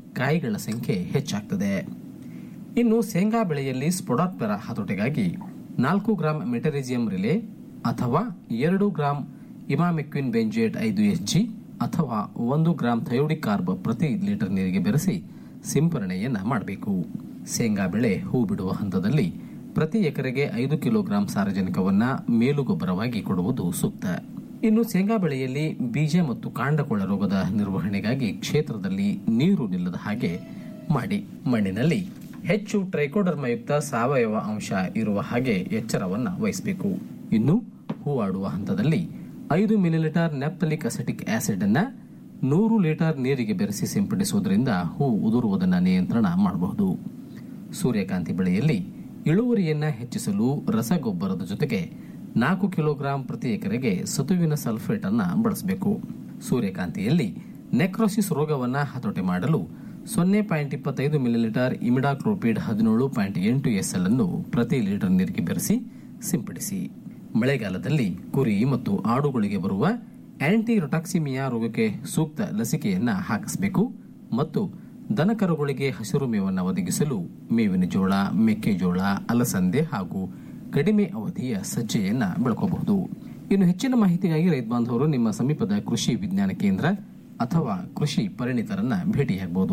ಕಾಯಿಗಳ ಸಂಖ್ಯೆ ಹೆಚ್ಚಾಗ್ತದೆ ಇನ್ನು ಶೇಂಗಾ ಬೆಳೆಯಲ್ಲಿ ಸ್ಪೊಡಾಟ್ಪೆರ ಹತೋಟಿಗಾಗಿ ನಾಲ್ಕು ಗ್ರಾಂ ಮೆಟರಿಜಿಯಂ ರಿಲೆ ಅಥವಾ ಎರಡು ಗ್ರಾಂ ಇಮಾಮೆಕ್ವಿನ್ ಬೆಂಜೇಟ್ ಐದು ಎಸ್ಜಿ ಅಥವಾ ಒಂದು ಗ್ರಾಂ ಥಯೋಡಿಕ್ ಕಾರ್ಬ್ ಪ್ರತಿ ಲೀಟರ್ ನೀರಿಗೆ ಬೆರೆಸಿ ಸಿಂಪರಣೆಯನ್ನ ಮಾಡಬೇಕು ಶೇಂಗಾ ಬೆಳೆ ಹೂ ಬಿಡುವ ಹಂತದಲ್ಲಿ ಪ್ರತಿ ಎಕರೆಗೆ ಐದು ಕಿಲೋಗ್ರಾಂ ಸಾರಜನಕವನ್ನ ಮೇಲುಗೊಬ್ಬರವಾಗಿ ಕೊಡುವುದು ಸೂಕ್ತ ಇನ್ನು ಶೇಂಗಾ ಬೆಳೆಯಲ್ಲಿ ಬೀಜ ಮತ್ತು ಕಾಂಡಕೊಳ ರೋಗದ ನಿರ್ವಹಣೆಗಾಗಿ ಕ್ಷೇತ್ರದಲ್ಲಿ ನೀರು ನಿಲ್ಲದ ಹಾಗೆ ಮಾಡಿ ಮಣ್ಣಿನಲ್ಲಿ ಹೆಚ್ಚು ಟ್ರೈಕೋಡರ್ಮಯುಕ್ತ ಸಾವಯವ ಅಂಶ ಇರುವ ಹಾಗೆ ಎಚ್ಚರವನ್ನ ವಹಿಸಬೇಕು ಇನ್ನು ಹೂವಾಡುವ ಹಂತದಲ್ಲಿ ಐದು ಮಿಲಿಲೀಟರ್ ನೆಪ್ತಲಿಕ್ ಅಸೆಟಿಕ್ ಆಸಿಡ್ ಅನ್ನ ನೂರು ಲೀಟರ್ ನೀರಿಗೆ ಬೆರೆಸಿ ಸಿಂಪಡಿಸುವುದರಿಂದ ಹೂ ಉದುರುವುದನ್ನು ನಿಯಂತ್ರಣ ಮಾಡಬಹುದು ಸೂರ್ಯಕಾಂತಿ ಬೆಳೆಯಲ್ಲಿ ಇಳುವರಿಯನ್ನ ಹೆಚ್ಚಿಸಲು ರಸಗೊಬ್ಬರದ ಜೊತೆಗೆ ನಾಲ್ಕು ಕಿಲೋಗ್ರಾಂ ಪ್ರತಿ ಎಕರೆಗೆ ಸತುವಿನ ಸಲ್ಫೇಟ್ ಅನ್ನ ಬಳಸಬೇಕು ಸೂರ್ಯಕಾಂತಿಯಲ್ಲಿ ನೆಕ್ರೋಸಿಸ್ ರೋಗವನ್ನ ಹತೋಟಿ ಮಾಡಲು ಸೊನ್ನೆ ಪಾಯಿಂಟ್ ಇಪ್ಪತ್ತೈದು ಮಿಲಿಲೀಟರ್ ಇಮಿಡಾಕ್ಲೋಪಿಡ್ ಹದಿನೇಳು ಪಾಯಿಂಟ್ ಎಂಟು ಎಸ್ಎಲ್ ಅನ್ನು ಪ್ರತಿ ಲೀಟರ್ ನೀರಿಗೆ ಬೆರೆಸಿ ಸಿಂಪಡಿಸಿ ಮಳೆಗಾಲದಲ್ಲಿ ಕುರಿ ಮತ್ತು ಆಡುಗಳಿಗೆ ಬರುವ ಆಂಟಿ ರೊಟಾಕ್ಸಿಮಿಯಾ ರೋಗಕ್ಕೆ ಸೂಕ್ತ ಲಸಿಕೆಯನ್ನ ಹಾಕಿಸಬೇಕು ಮತ್ತು ದನಕರುಗಳಿಗೆ ಹಸಿರು ಮೇವನ್ನು ಒದಗಿಸಲು ಮೇವಿನ ಜೋಳ ಮೆಕ್ಕೆಜೋಳ ಅಲಸಂದೆ ಹಾಗೂ ಕಡಿಮೆ ಅವಧಿಯ ಸಜ್ಜೆಯನ್ನ ಬೆಳ್ಕೋಬಹುದು ಇನ್ನು ಹೆಚ್ಚಿನ ಮಾಹಿತಿಗಾಗಿ ರೈತ ಬಾಂಧವರು ನಿಮ್ಮ ಸಮೀಪದ ಕೃಷಿ ವಿಜ್ಞಾನ ಕೇಂದ್ರ ಅಥವಾ ಕೃಷಿ ಪರಿಣಿತರನ್ನ ಭೇಟಿಯಾಗಬಹುದು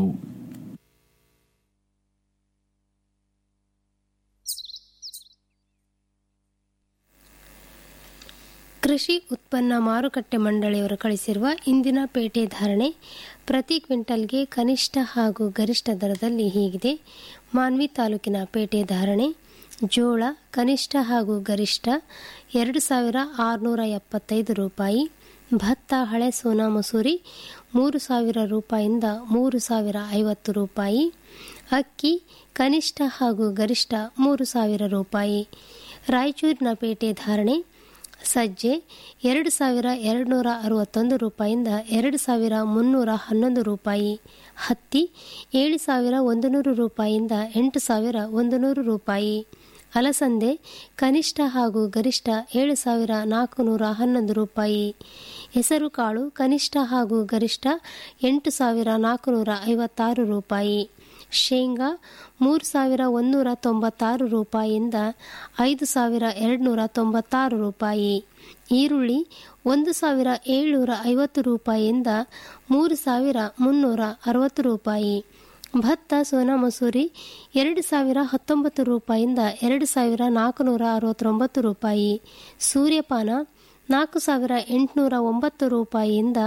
ಕೃಷಿ ಉತ್ಪನ್ನ ಮಾರುಕಟ್ಟೆ ಮಂಡಳಿಯವರು ಕಳಿಸಿರುವ ಇಂದಿನ ಪೇಟೆ ಧಾರಣೆ ಪ್ರತಿ ಕ್ವಿಂಟಲ್ಗೆ ಕನಿಷ್ಠ ಹಾಗೂ ಗರಿಷ್ಠ ದರದಲ್ಲಿ ಹೀಗಿದೆ ಮಾನ್ವಿ ತಾಲೂಕಿನ ಪೇಟೆ ಧಾರಣೆ ಜೋಳ ಕನಿಷ್ಠ ಹಾಗೂ ಗರಿಷ್ಠ ಎರಡು ಸಾವಿರ ಆರುನೂರ ಎಪ್ಪತ್ತೈದು ರೂಪಾಯಿ ಭತ್ತ ಹಳೆ ಸೋನಾ ಮಸೂರಿ ಮೂರು ಸಾವಿರ ರೂಪಾಯಿಂದ ಮೂರು ಸಾವಿರ ಐವತ್ತು ರೂಪಾಯಿ ಅಕ್ಕಿ ಕನಿಷ್ಠ ಹಾಗೂ ಗರಿಷ್ಠ ಮೂರು ಸಾವಿರ ರೂಪಾಯಿ ರಾಯಚೂರಿನ ಪೇಟೆ ಧಾರಣೆ ಸಜ್ಜೆ ಎರಡು ಸಾವಿರ ಎರಡುನೂರ ಅರವತ್ತೊಂದು ರೂಪಾಯಿಂದ ಎರಡು ಸಾವಿರ ಮುನ್ನೂರ ಹನ್ನೊಂದು ರೂಪಾಯಿ ಹತ್ತಿ ಏಳು ಸಾವಿರ ಒಂದು ನೂರು ರೂಪಾಯಿಯಿಂದ ಎಂಟು ಸಾವಿರ ಒಂದು ನೂರು ರೂಪಾಯಿ ಅಲಸಂದೆ ಕನಿಷ್ಠ ಹಾಗೂ ಗರಿಷ್ಠ ಏಳು ಸಾವಿರ ನಾಲ್ಕುನೂರ ಹನ್ನೊಂದು ರೂಪಾಯಿ ಹೆಸರುಕಾಳು ಕನಿಷ್ಠ ಹಾಗೂ ಗರಿಷ್ಠ ಎಂಟು ಸಾವಿರ ನಾಲ್ಕುನೂರ ಐವತ್ತಾರು ರೂಪಾಯಿ ಶೇಂಗಾ ಮೂರು ಸಾವಿರ ಒಂದೂರ ತೊಂಬತ್ತಾರು ರೂಪಾಯಿಯಿಂದ ಐದು ಸಾವಿರ ಎರಡುನೂರ ತೊಂಬತ್ತಾರು ರೂಪಾಯಿ ಈರುಳ್ಳಿ ಒಂದು ಸಾವಿರ ಏಳ್ನೂರ ಐವತ್ತು ರೂಪಾಯಿಯಿಂದ ಮೂರು ಸಾವಿರ ಮುನ್ನೂರ ಅರವತ್ತು ರೂಪಾಯಿ ಭತ್ತ ಸೋನಾ ಮಸೂರಿ ಎರಡು ಸಾವಿರ ಹತ್ತೊಂಬತ್ತು ರೂಪಾಯಿಯಿಂದ ಎರಡು ಸಾವಿರ ನಾಲ್ಕುನೂರ ಅರವತ್ತೊಂಬತ್ತು ರೂಪಾಯಿ ಸೂರ್ಯಪಾನ ನಾಲ್ಕು ಸಾವಿರ ಎಂಟುನೂರ ಒಂಬತ್ತು ರೂಪಾಯಿಯಿಂದ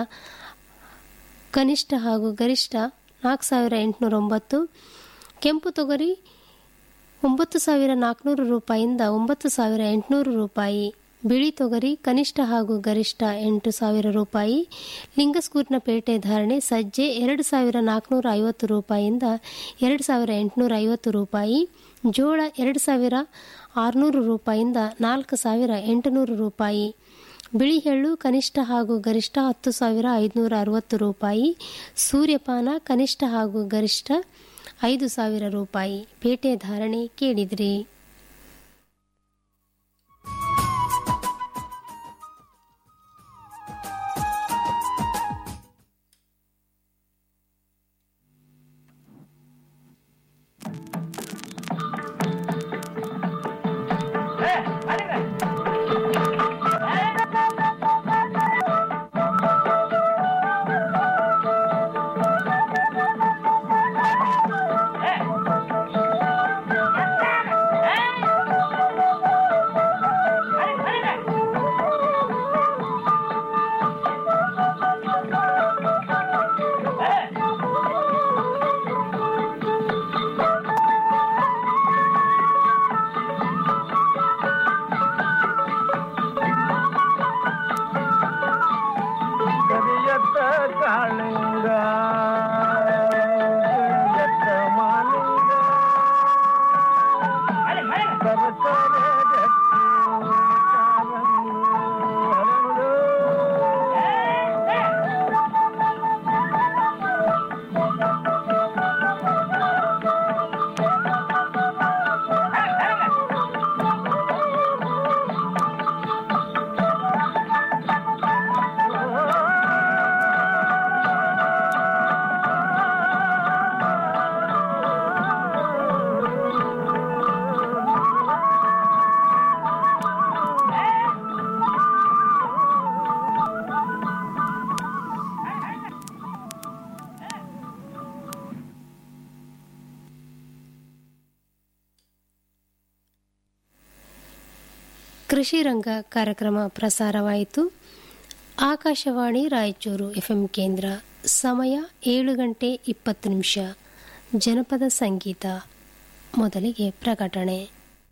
ಕನಿಷ್ಠ ಹಾಗೂ ಗರಿಷ್ಠ ನಾಲ್ಕು ಸಾವಿರ ಎಂಟುನೂರ ಒಂಬತ್ತು ಕೆಂಪು ತೊಗರಿ ಒಂಬತ್ತು ಸಾವಿರ ನಾಲ್ಕುನೂರು ರೂಪಾಯಿಯಿಂದ ಒಂಬತ್ತು ಸಾವಿರ ಎಂಟುನೂರು ರೂಪಾಯಿ ಬಿಳಿ ತೊಗರಿ ಕನಿಷ್ಠ ಹಾಗೂ ಗರಿಷ್ಠ ಎಂಟು ಸಾವಿರ ರೂಪಾಯಿ ಲಿಂಗಸ್ಕೂರಿನ ಪೇಟೆ ಧಾರಣೆ ಸಜ್ಜೆ ಎರಡು ಸಾವಿರ ನಾಲ್ಕುನೂರ ಐವತ್ತು ರೂಪಾಯಿಯಿಂದ ಎರಡು ಸಾವಿರ ಎಂಟುನೂರ ಐವತ್ತು ರೂಪಾಯಿ ಜೋಳ ಎರಡು ಸಾವಿರ ಆರುನೂರು ರೂಪಾಯಿಯಿಂದ ನಾಲ್ಕು ಸಾವಿರ ಎಂಟುನೂರು ರೂಪಾಯಿ ಬಿಳಿ ಎಳ್ಳು ಕನಿಷ್ಠ ಹಾಗೂ ಗರಿಷ್ಠ ಹತ್ತು ಸಾವಿರ ಐದುನೂರ ಅರವತ್ತು ರೂಪಾಯಿ ಸೂರ್ಯಪಾನ ಕನಿಷ್ಠ ಹಾಗೂ ಗರಿಷ್ಠ ಐದು ಸಾವಿರ ರೂಪಾಯಿ ಪೇಟೆ ಧಾರಣೆ ಕೇಳಿದ್ರಿ ಕರಿಯತ್ತ ಕಾಳಿಂಗ ಕರಿಯತ್ತ ಮಾಲಿಂಗ ಸರಸರ ಗಟ್ಟಿ ಕಾಲಂದು ಹರಳು. ಕೃಷಿ ರಂಗ ಕಾರ್ಯಕ್ರಮ ಪ್ರಸಾರವಾಯಿತು ಆಕಾಶವಾಣಿ ರಾಯಚೂರು ಎಫ್ಎಂ ಕೇಂದ್ರ ಸಮಯ ಏಳು ಗಂಟೆ ಇಪ್ಪತ್ತು ನಿಮಿಷ ಜನಪದ ಸಂಗೀತ ಮೊದಲಿಗೆ ಪ್ರಕಟಣೆ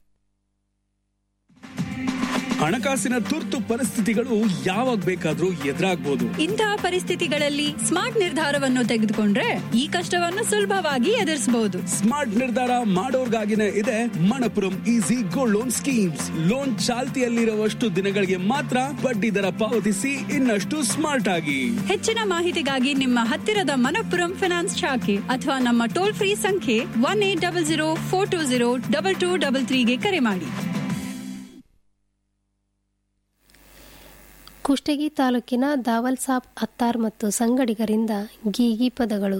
ಹಣಕಾಸಿನ ತುರ್ತು ಪರಿಸ್ಥಿತಿಗಳು ಯಾವಾಗ ಬೇಕಾದ್ರೂ ಎದುರಾಗ್ಬೋದು ಇಂತಹ ಪರಿಸ್ಥಿತಿಗಳಲ್ಲಿ ಸ್ಮಾರ್ಟ್ ನಿರ್ಧಾರವನ್ನು ತೆಗೆದುಕೊಂಡ್ರೆ ಈ ಕಷ್ಟವನ್ನು ಸುಲಭವಾಗಿ ಎದುರಿಸಬಹುದು ಸ್ಮಾರ್ಟ್ ನಿರ್ಧಾರ ಮಾಡೋರ್ಗಾಗಿನೇ ಇದೆ Manappuram easy gold loan schemes loan ಚಾಲ್ತಿಯಲ್ಲಿರುವಷ್ಟು ದಿನಗಳಿಗೆ ಮಾತ್ರ ಬಡ್ಡಿ ದರ ಪಾವತಿಸಿ ಇನ್ನಷ್ಟು ಸ್ಮಾರ್ಟ್ ಆಗಿ ಹೆಚ್ಚಿನ ಮಾಹಿತಿಗಾಗಿ ನಿಮ್ಮ ಹತ್ತಿರದ ಮನಪ್ಪುರಂ ಫಿನಾನ್ಸ್ ಶಾಖೆ ಅಥವಾ ನಮ್ಮ ಟೋಲ್ ಫ್ರೀ ಸಂಖ್ಯೆ one eight double zero four two zero double two double ತ್ರೀಗೆ ಕರೆ ಮಾಡಿ ಕುಷ್ಟಗಿ ತಾಲೂಕಿನ ದಾವಲ್ ಸಾಬ್ ಅತ್ತಾರ್ ಮತ್ತು ಸಂಗಡಿಗರಿಂದ ಗೀಗಿ ಪದಗಳು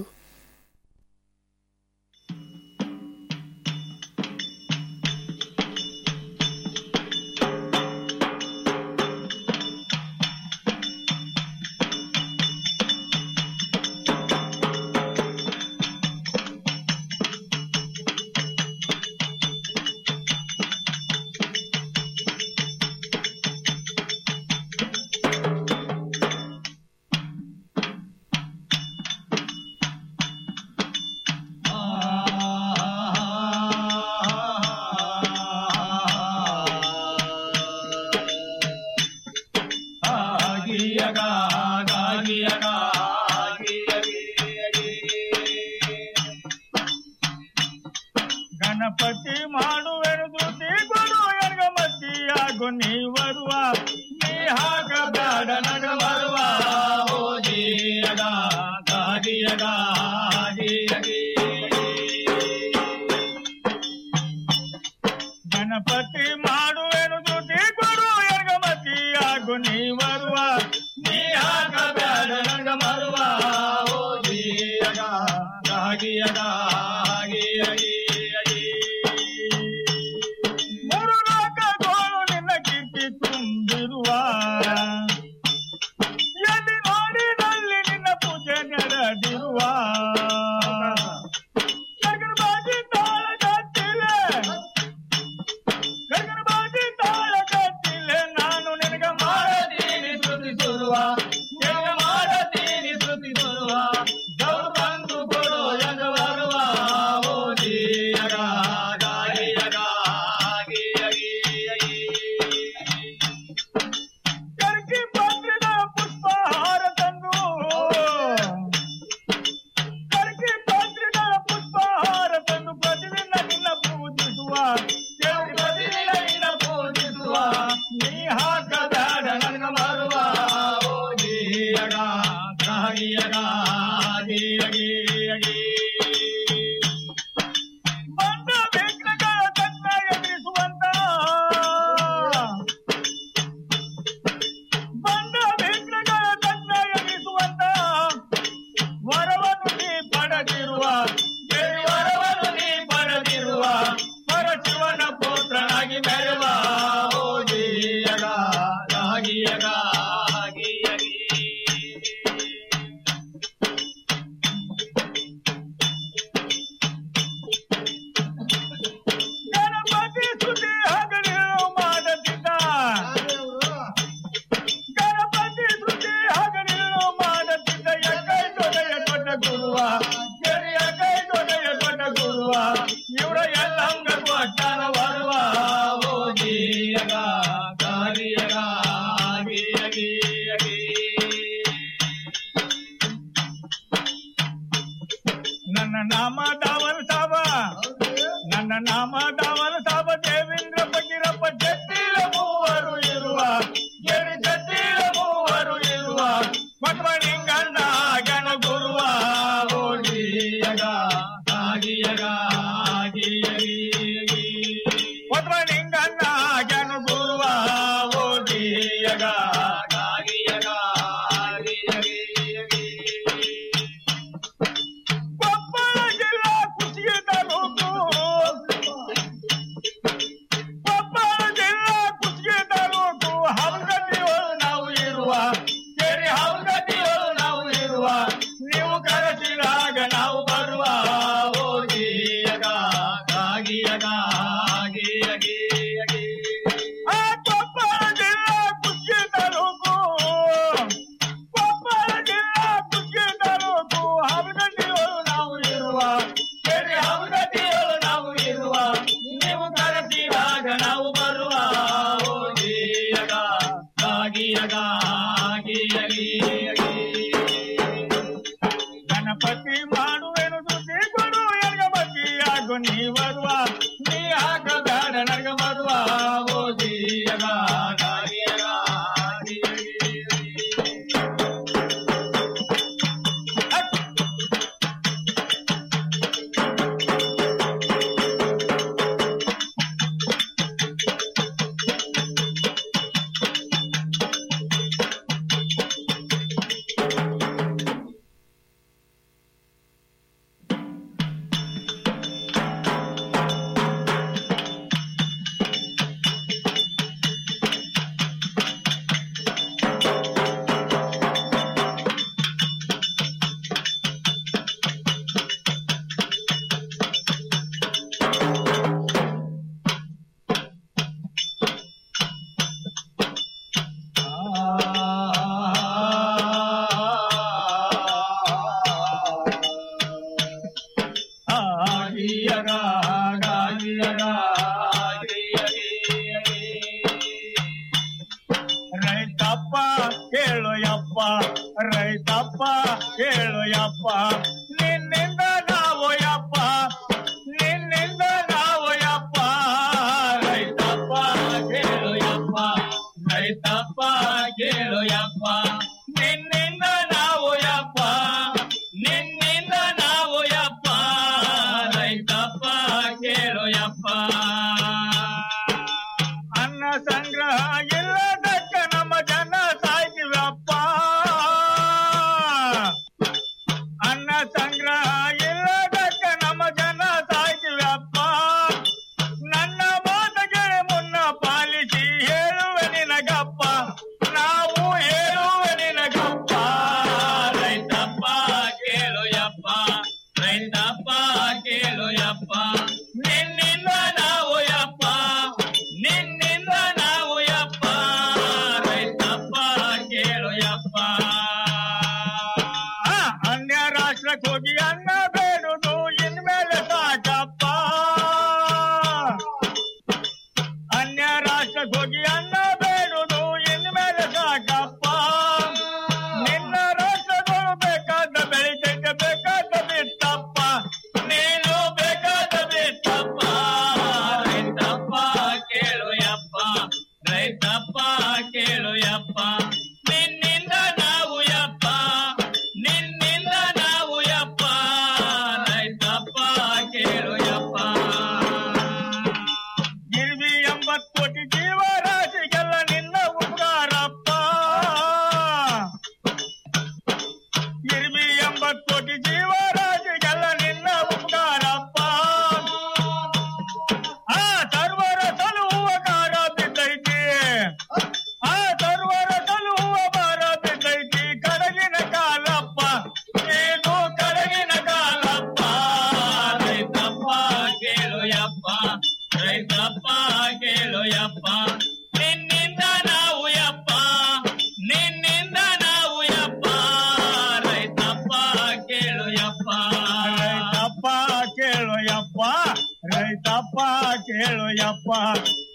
ಗಣಪತಿ ಮಾಡುವೆನು ದುಡ್ಡಿ ಕೊಡು ಎನಗ ಮತ್ತಿಯಾಗು ನೀ ಬರುವ ನೀ ಹಾಕ ಬೇಡ ನಗ ಬರುವ ಓ ಜೀಯಗ ಗಾಗಿಯಗ ಗಾಗಿಯಗಿ. ಗಣಪತಿ ಮಾಡುವೆನು ದುಡ್ಡಿ ಕೊಡು ಎನಗ ಮತ್ತಿಯಾಗು ನೀ ಬರುವ ನೀ ಹಾಕ ಬೇಡ ನಗ ಬರುವ ಓ ಜೀಯಗ ಗಾಗಿಯಗ ಗಾಗಿಯಗಿ. ಮೂರು ಲೋಕಗಳು ನಿನ್ನ ಕೀರ್ತಿ ತುಂಬಿರುವ ಎಲ್ಲಿ ನೋಡಿದಲ್ಲಿ ನಿನ್ನ ಪೂಜೆ ನಡೆದಿರುವ ಗಗನಬಾಜಿ ತಾಳ ಕಟ್ಟಿಲೆ ಗಗನಬಾಜಿ ತಾಳ ಕಟ್ಟಿಲೆ ನಾನು ನಿನಗೆ ಮಾಡತೀನಿ ಸ್ತುತಿಸುವ ನಿನಗೆ ಮಾಡತೀನಿ ಸ್ತುತಿಸುವ ಗೌರು ಬಂದು ಕೊಡೋ ಯಗ ಬರುವ ಓ ಜೀಯಗ ಗಾಯಿಯಗ ಕರ್ಕಿ ಪತ್ರದ ಪುಷ್ಪಹಾರ ತಂದು ಕರ್ಕಿ ಪತ್ರದ ಪುಷ್ಪಹಾರ ತಂದು ಪ್ರತಿದಿನ ನಿನ್ನ ಪೂಜಿಸುವ ದೇವ್ರ ಪ್ರತಿದಿನ ನಿನ್ನ ಪೂಜಿಸುವ ನೀ ಹಾಕಬೇಡ ನನಗ ಬರುವ ಓ ಜೀಯಗ ಗಾಗಿಯಗ ಗಾಗಿಯಗಿ ಬಂದ ವಿಘ್ನಗಳ ತನ್ನ ಎದುರಿಸುವಂತ ಬಂದ ವಿಘ್ನಗಳ ತನ್ನ ಎದುರಿಸುವಂತ ವರವನ್ನು ನೀ ಪಡೆದಿರುವ ದೇವಿ ವರವನ್ನು ನೀ ಪಡೆದಿರುವ ಪರಶಿವನ ಪುತ್ರನಾಗಿ ಮೆರವ ಓ ಜೀಯಗ ಗಾಗಿಯಗ ಗಾಗಿಯಗಿ. ಗಣಪತಿ ಸುದ್ದಿ ಹಗಲಿರು ಮಾಡದಿದ್ದ ಗಣಪತಿ ಸುದ್ದಿ ಹಗಲಿರು ಮಾಡದಿದ್ದ ಎಕೈ ದೊಡೆಯ ದೊಡ್ಡ ಗುರುವ ಕೆರೆಯ ಕೈ ದೊಡೆಯ ದೊಡ್ಡ ಗುರುವ ಇವರ ಎಲ್ಲಂಗ ಕೊಟ್ಟನ ಬರುವ ಓ ಜೀಯಗ ಗಾರಿಯಗ ಗಿಯಗಿ ನನ್ನ ನಾಮ ದಾವಲ್ ಸಾಬ ನನ್ನ ನಾಮ ದಾವಲ್ ಸಾಬ ದೇವೇಂದ್ರ ಫಕೀರಪ್ಪ ಜಟ್ಟಿಲ ಮೂವರು ಇರುವ ಗೆರಿ ಜಟ್ಟಿಲ ಮೂವರು ಇರುವ ಪಟ್ಮಣಿಂಗಣ್ಣ ಗಣ ಗುರುವ ಹೋಗಿಯಗ ಆಗಿಯಗ ಆಗಿಯಗಿ ಪಟ್ಮಣಿಂಗಣ್ಣ ಗಣ ಗುರುವ ಹೋಗಿಯಗ ಆಗಿಯಗ ಆಗಿಯಗಿ ಕೊಪ್ಪಳ ಜಿಲ್ಲಾ ಕುಸಿಗೆ ತಾಲೂಕು ಕೊಪ್ಪಳ ಜಿಲ್ಲಾ ಕುಸಿಗೆ ತಾಲೂಕು ಹವಗತಿಯೊಳು ನಾವು ಇರುವ ಕೆರೆ ಹವಗತಿಯೊಳು ನಾವು ಇರುವ ನೀವು ಕರೆಸಿದಾಗ ನಾವು ಬರುವ ಹೋಗಿಯಗ ಗಾಗಿಯಗ ಗಿಯಗಿ ಆ ಕೊಪ್ಪ ಕೇಳು ಯಪ್ಪ ನಿನ್ನಿಂದ ನಾವು ಯಪ್ಪ ನಿನ್ನಿಂದ ನಾವು ಯಪ್ಪ ರೈತಪ್ಪ ಕೇಳು ಯಪ್ಪ ರೈತಪ್ಪ ಕೇಳು ಯಪ್ಪ ನಿನ್ನಿಂದ ನಾವು ಯಪ್ಪ ನಿನ್ನಿಂದ ನಾವು ಯಪ್ಪ ರೈತಪ್ಪ ಕೇಳು ಯಪ್ಪ ಅನ್ನ ಸಂಗ್ರಹ ಇಲ್ಲದಕ್ಕ ನಮ್ಮ ಜನ ಸಾಯ್ತಿವಪ್ಪ ಅನ್ನ ಸಂಗ್ರಹ ಇಲ್ಲದಕ್ಕ ನಮ್ಮ ಜನ ಸಾಯ್ತಿವಪ್ಪ ನನ್ನ ಮಾತಗೆ ಮುನ್ನ ಪಾಲಿಸಿ ಹೇಳುವೆ ನಿನಗಪ್ಪ ನಾವು ಹೇಳುವೆ ನಿನಗಪ್ಪ ರೈತಪ್ಪ ಕೇಳು ಯಪ್ಪ ರೈತಪ್ಪ ಕೇಳು ಯಪ್ಪ ನಿನ್ನಿಂದ ನಾವು ಯಪ್ಪ ನಿನ್ನಿಂದ ನಾವು ಯಪ್ಪ ರೈತಪ್ಪ ಕೇಳು ಯಪ್ಪ ಆ, ಅನ್ಯ ರಾಷ್ಟ್ರಕ್ಕೆ ಹೋಗಿ ಅನ್ನ ಬೇಡುದು ಇನ್ಮೇಲೆ ಸಾಕಪ್ಪ ಅನ್ಯ ರಾಷ್ಟ್ರಕ್ಕೆ ಹೋಗಿ ಅನ್ನ ಬೇಡುದು ಇನ್ಮೇಲೆ ಸಾಕಪ್ಪ ನಿನ್ನ ರಾಷ್ಟ್ರಗಳು ಬೇಕಾದ ಬೆಳಿತೈತೆ ಬೇಕಾದ ಬಿತ್ತಪ್ಪ ನೀನು ಬೇಕಾದ ಬಿತ್ತಪ್ಪ ರೈತಪ್ಪ ಕೇಳು ಯಪ್ಪ ರೈತಪ್ಪ ಕೇಳು ಯಪ್ಪ ನಿನ್ನಿಂದ ನಾವು ಯಪ್ಪ ನಿನ್ನಿಂದ ನಾವು ಯಪ್ಪ ರೈತಪ್ಪ ಕೇಳು ಯಪ್ಪ ಗಿರ್ವಿ ಎಂಬತ್ತು ಕೋಟಿ ಜೀವರಾಶಿಗೆಲ್ಲ ನಿನ್ನ ಉಪಕಾರಪ್ಪ ಗಿರ್ವಿ ಎಂಬತ್ತು ಕೋಟಿ ಜೀವರಾಶಿಗೆಲ್ಲ ನಿನ್ನ ಉಪಕಾರಪ್ಪ ಆ ಸರ್ವರ ಸಲುವ ಕಾರ ಬಿದ್ದೈತಿ ಆ ಸರ್ವರ ಸಲುವ ಭಾರ ಬಿದ್ದೈತಿ ಕಡಗಿನ ಕಾಲಪ್ಪ ಇದು ಕಡಗಿನ ಕಾಲಪ್ಪ ರೈತಪ್ಪ ಕೇಳು ಯಪ್ಪ ರೈತಪ್ಪ ಕೇಳು ಯಪ್ಪ ನಿನ್ನಿಂದ ನಾವು ಯಪ್ಪ ನಿನ್ನಿಂದ ನಾವು ಯಪ್ಪ ರೈತಪ್ಪ ಕೇಳು ಯಪ್ಪ ರೈತಪ್ಪ ಕೇಳು ಯಪ್ಪ ರೈತಪ್ಪ ಕೇಳು ಯಪ್ಪ